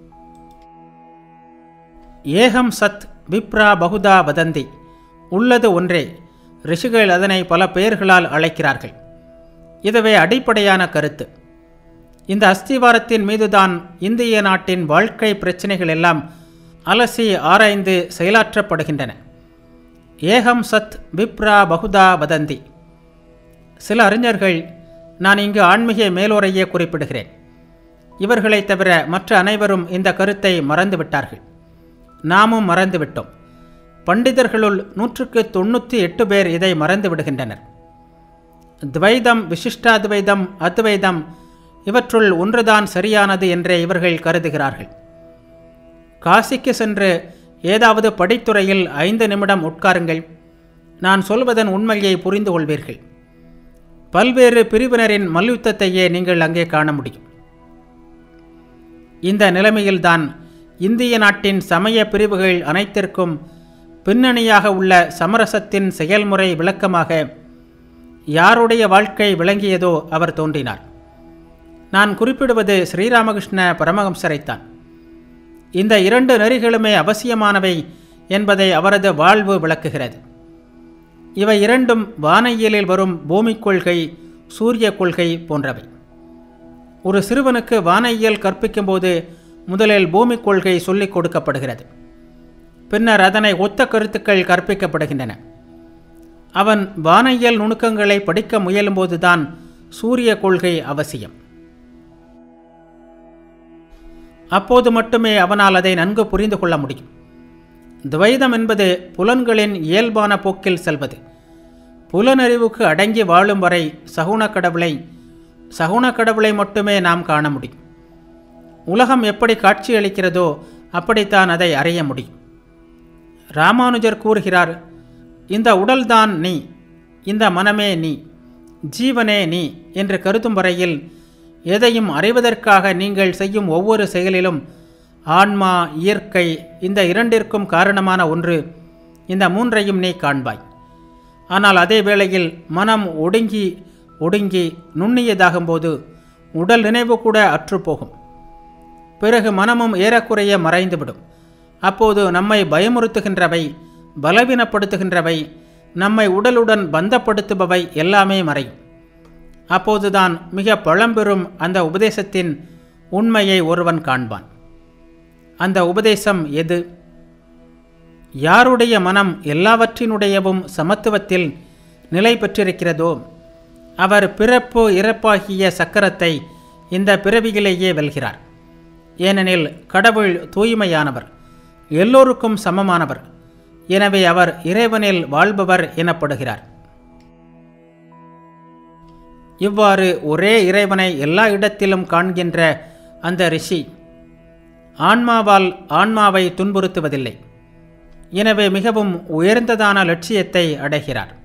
ஏகம் சத் விப்ரா பகுதா வதந்தி உள்ளது ஒன்றே ரிஷிகள் அதனை பல பெயர்களால் அழைக்கிறார்கள் இதுவே அடிப்படையான கருத்து இந்த அஸ்திவாரத்தின் மீதுதான் இந்திய நாட்டின் வாழ்க்கை பிரச்சனைகள் எல்லாம் அலசி ஆராய்ந்து செயலாற்றப்படுகின்றன ஏகம் சத் விப்ரா பகுதா வதந்தி சில அறிஞர்கள் நான் இங்கு ஆன்மீக மேலோரையே குறிப்பிடுகிறேன் இவர்களைத் தவிர மற்ற அனைவரும் இந்த கருத்தை மறந்துவிட்டார்கள் நாமும் மறந்துவிட்டோம் பண்டிதர்களுள் நூற்றுக்கு தொண்ணூற்றி எட்டு பேர் இதை மறந்து விடுகின்றனர் துவைதம் விசிஷ்டாத்வைதம் அத்வைதம் இவற்றுள் ஒன்றுதான் சரியானது என்றே இவர்கள் கருதுகிறார்கள் காசிக்கு சென்று ஏதாவது படித்துறையில் ஐந்து நிமிடம் உட்காருங்கள் நான் சொல்வதன் உண்மையை புரிந்து கொள்வீர்கள் பல்வேறு பிரிவினரின் மல்யுத்தத்தையே நீங்கள் அங்கே காண முடியும் இந்த நிலைமையில்தான் இந்திய நாட்டின் சமய பிரிவுகள் அனைத்திற்கும் பின்னணியாக உள்ள சமரசத்தின் செயல்முறை விளக்கமாக யாருடைய வாழ்க்கை விளங்கியதோ அவர் தோன்றினார் நான் குறிப்பிடுவது ஸ்ரீராமகிருஷ்ண பரமஹம்சரைத்தான் இந்த இரண்டு நெறிகளுமே அவசியமானவை என்பதை அவரது வாழ்வு விளக்குகிறது இவை இரண்டும் வானியலில் வரும் பூமிக் கொள்கை சூரிய கொள்கை போன்றவை ஒரு சிறுவனுக்கு வானியல் கற்பிக்கும்போது முதலில் பூமிக் கொள்கை சொல்லிக் கொடுக்கப்படுகிறது பின்னர் அதனை ஒத்த கருத்துக்கள் கற்பிக்கப்படுகின்றன அவன் வானியல் நுணுக்கங்களை படிக்க முயலும்போதுதான் சூரிய கொள்கை அவசியம் அப்போது மட்டுமே அவனால் அதை நன்கு புரிந்து கொள்ள முடியும் துவைதம் என்பது புலன்களின் இயல்பான போக்கில் செல்வது புலனறிவுக்கு அடங்கி வாழும் வரை சகுன கடவுளை சகுன கடவுளை மட்டுமே நாம் காண முடியும் உலகம் எப்படி காட்சியளிக்கிறதோ அப்படித்தான் அதை அறிய முடியும் ராமானுஜர் கூறுகிறார் இந்த உடல்தான் நீ இந்த மனமே நீ ஜீவனே நீ என்று கருதும் வரையில் எதையும் அறிவதற்காக நீங்கள் செய்யும் ஒவ்வொரு செயலிலும் ஆன்மா இயற்கை இந்த இரண்டிற்கும் காரணமான ஒன்று இந்த மூன்றையும் நீ காண்பாய் ஆனால் அதே வேளையில் மனம் ஒடுங்கி ஒடுங்கி நுண்ணியதாகும்போது உடல் நினைவு கூட அற்றுப்போகும் பிறகு மனமும் ஏறக்குறைய மறைந்துவிடும் அப்போது நம்மை பயமுறுத்துகின்றவை பலவீனப்படுத்துகின்றவை நம்மை உடலுடன் பந்தப்படுத்துபவை எல்லாமே மறையும் அப்போதுதான் மிக பழம்பெறும் அந்த உபதேசத்தின் உண்மையை ஒருவன் காண்பான் அந்த உபதேசம் எது யாருடைய மனம் எல்லாவற்றினுடையவும் சமத்துவத்தில் நிலை பெற்றிருக்கிறதோ அவர் பிறப்பு இறப்பாகிய சக்கரத்தை இந்த பிறவியிலேயே வெல்கிறார் ஏனெனில் கடவுள் தூய்மையானவர் எல்லோருக்கும் சமமானவர் எனவே அவர் இறைவனில் வாழ்பவர் எனப்படுகிறார் இவ்வாறு ஒரே இறைவனை எல்லா இடத்திலும் காண்கின்ற அந்த ரிஷி ஆன்மாவால் ஆன்மாவை துன்புறுத்துவதில்லை எனவே மிகவும் உயர்ந்ததான லட்சியத்தை அடைகிறார்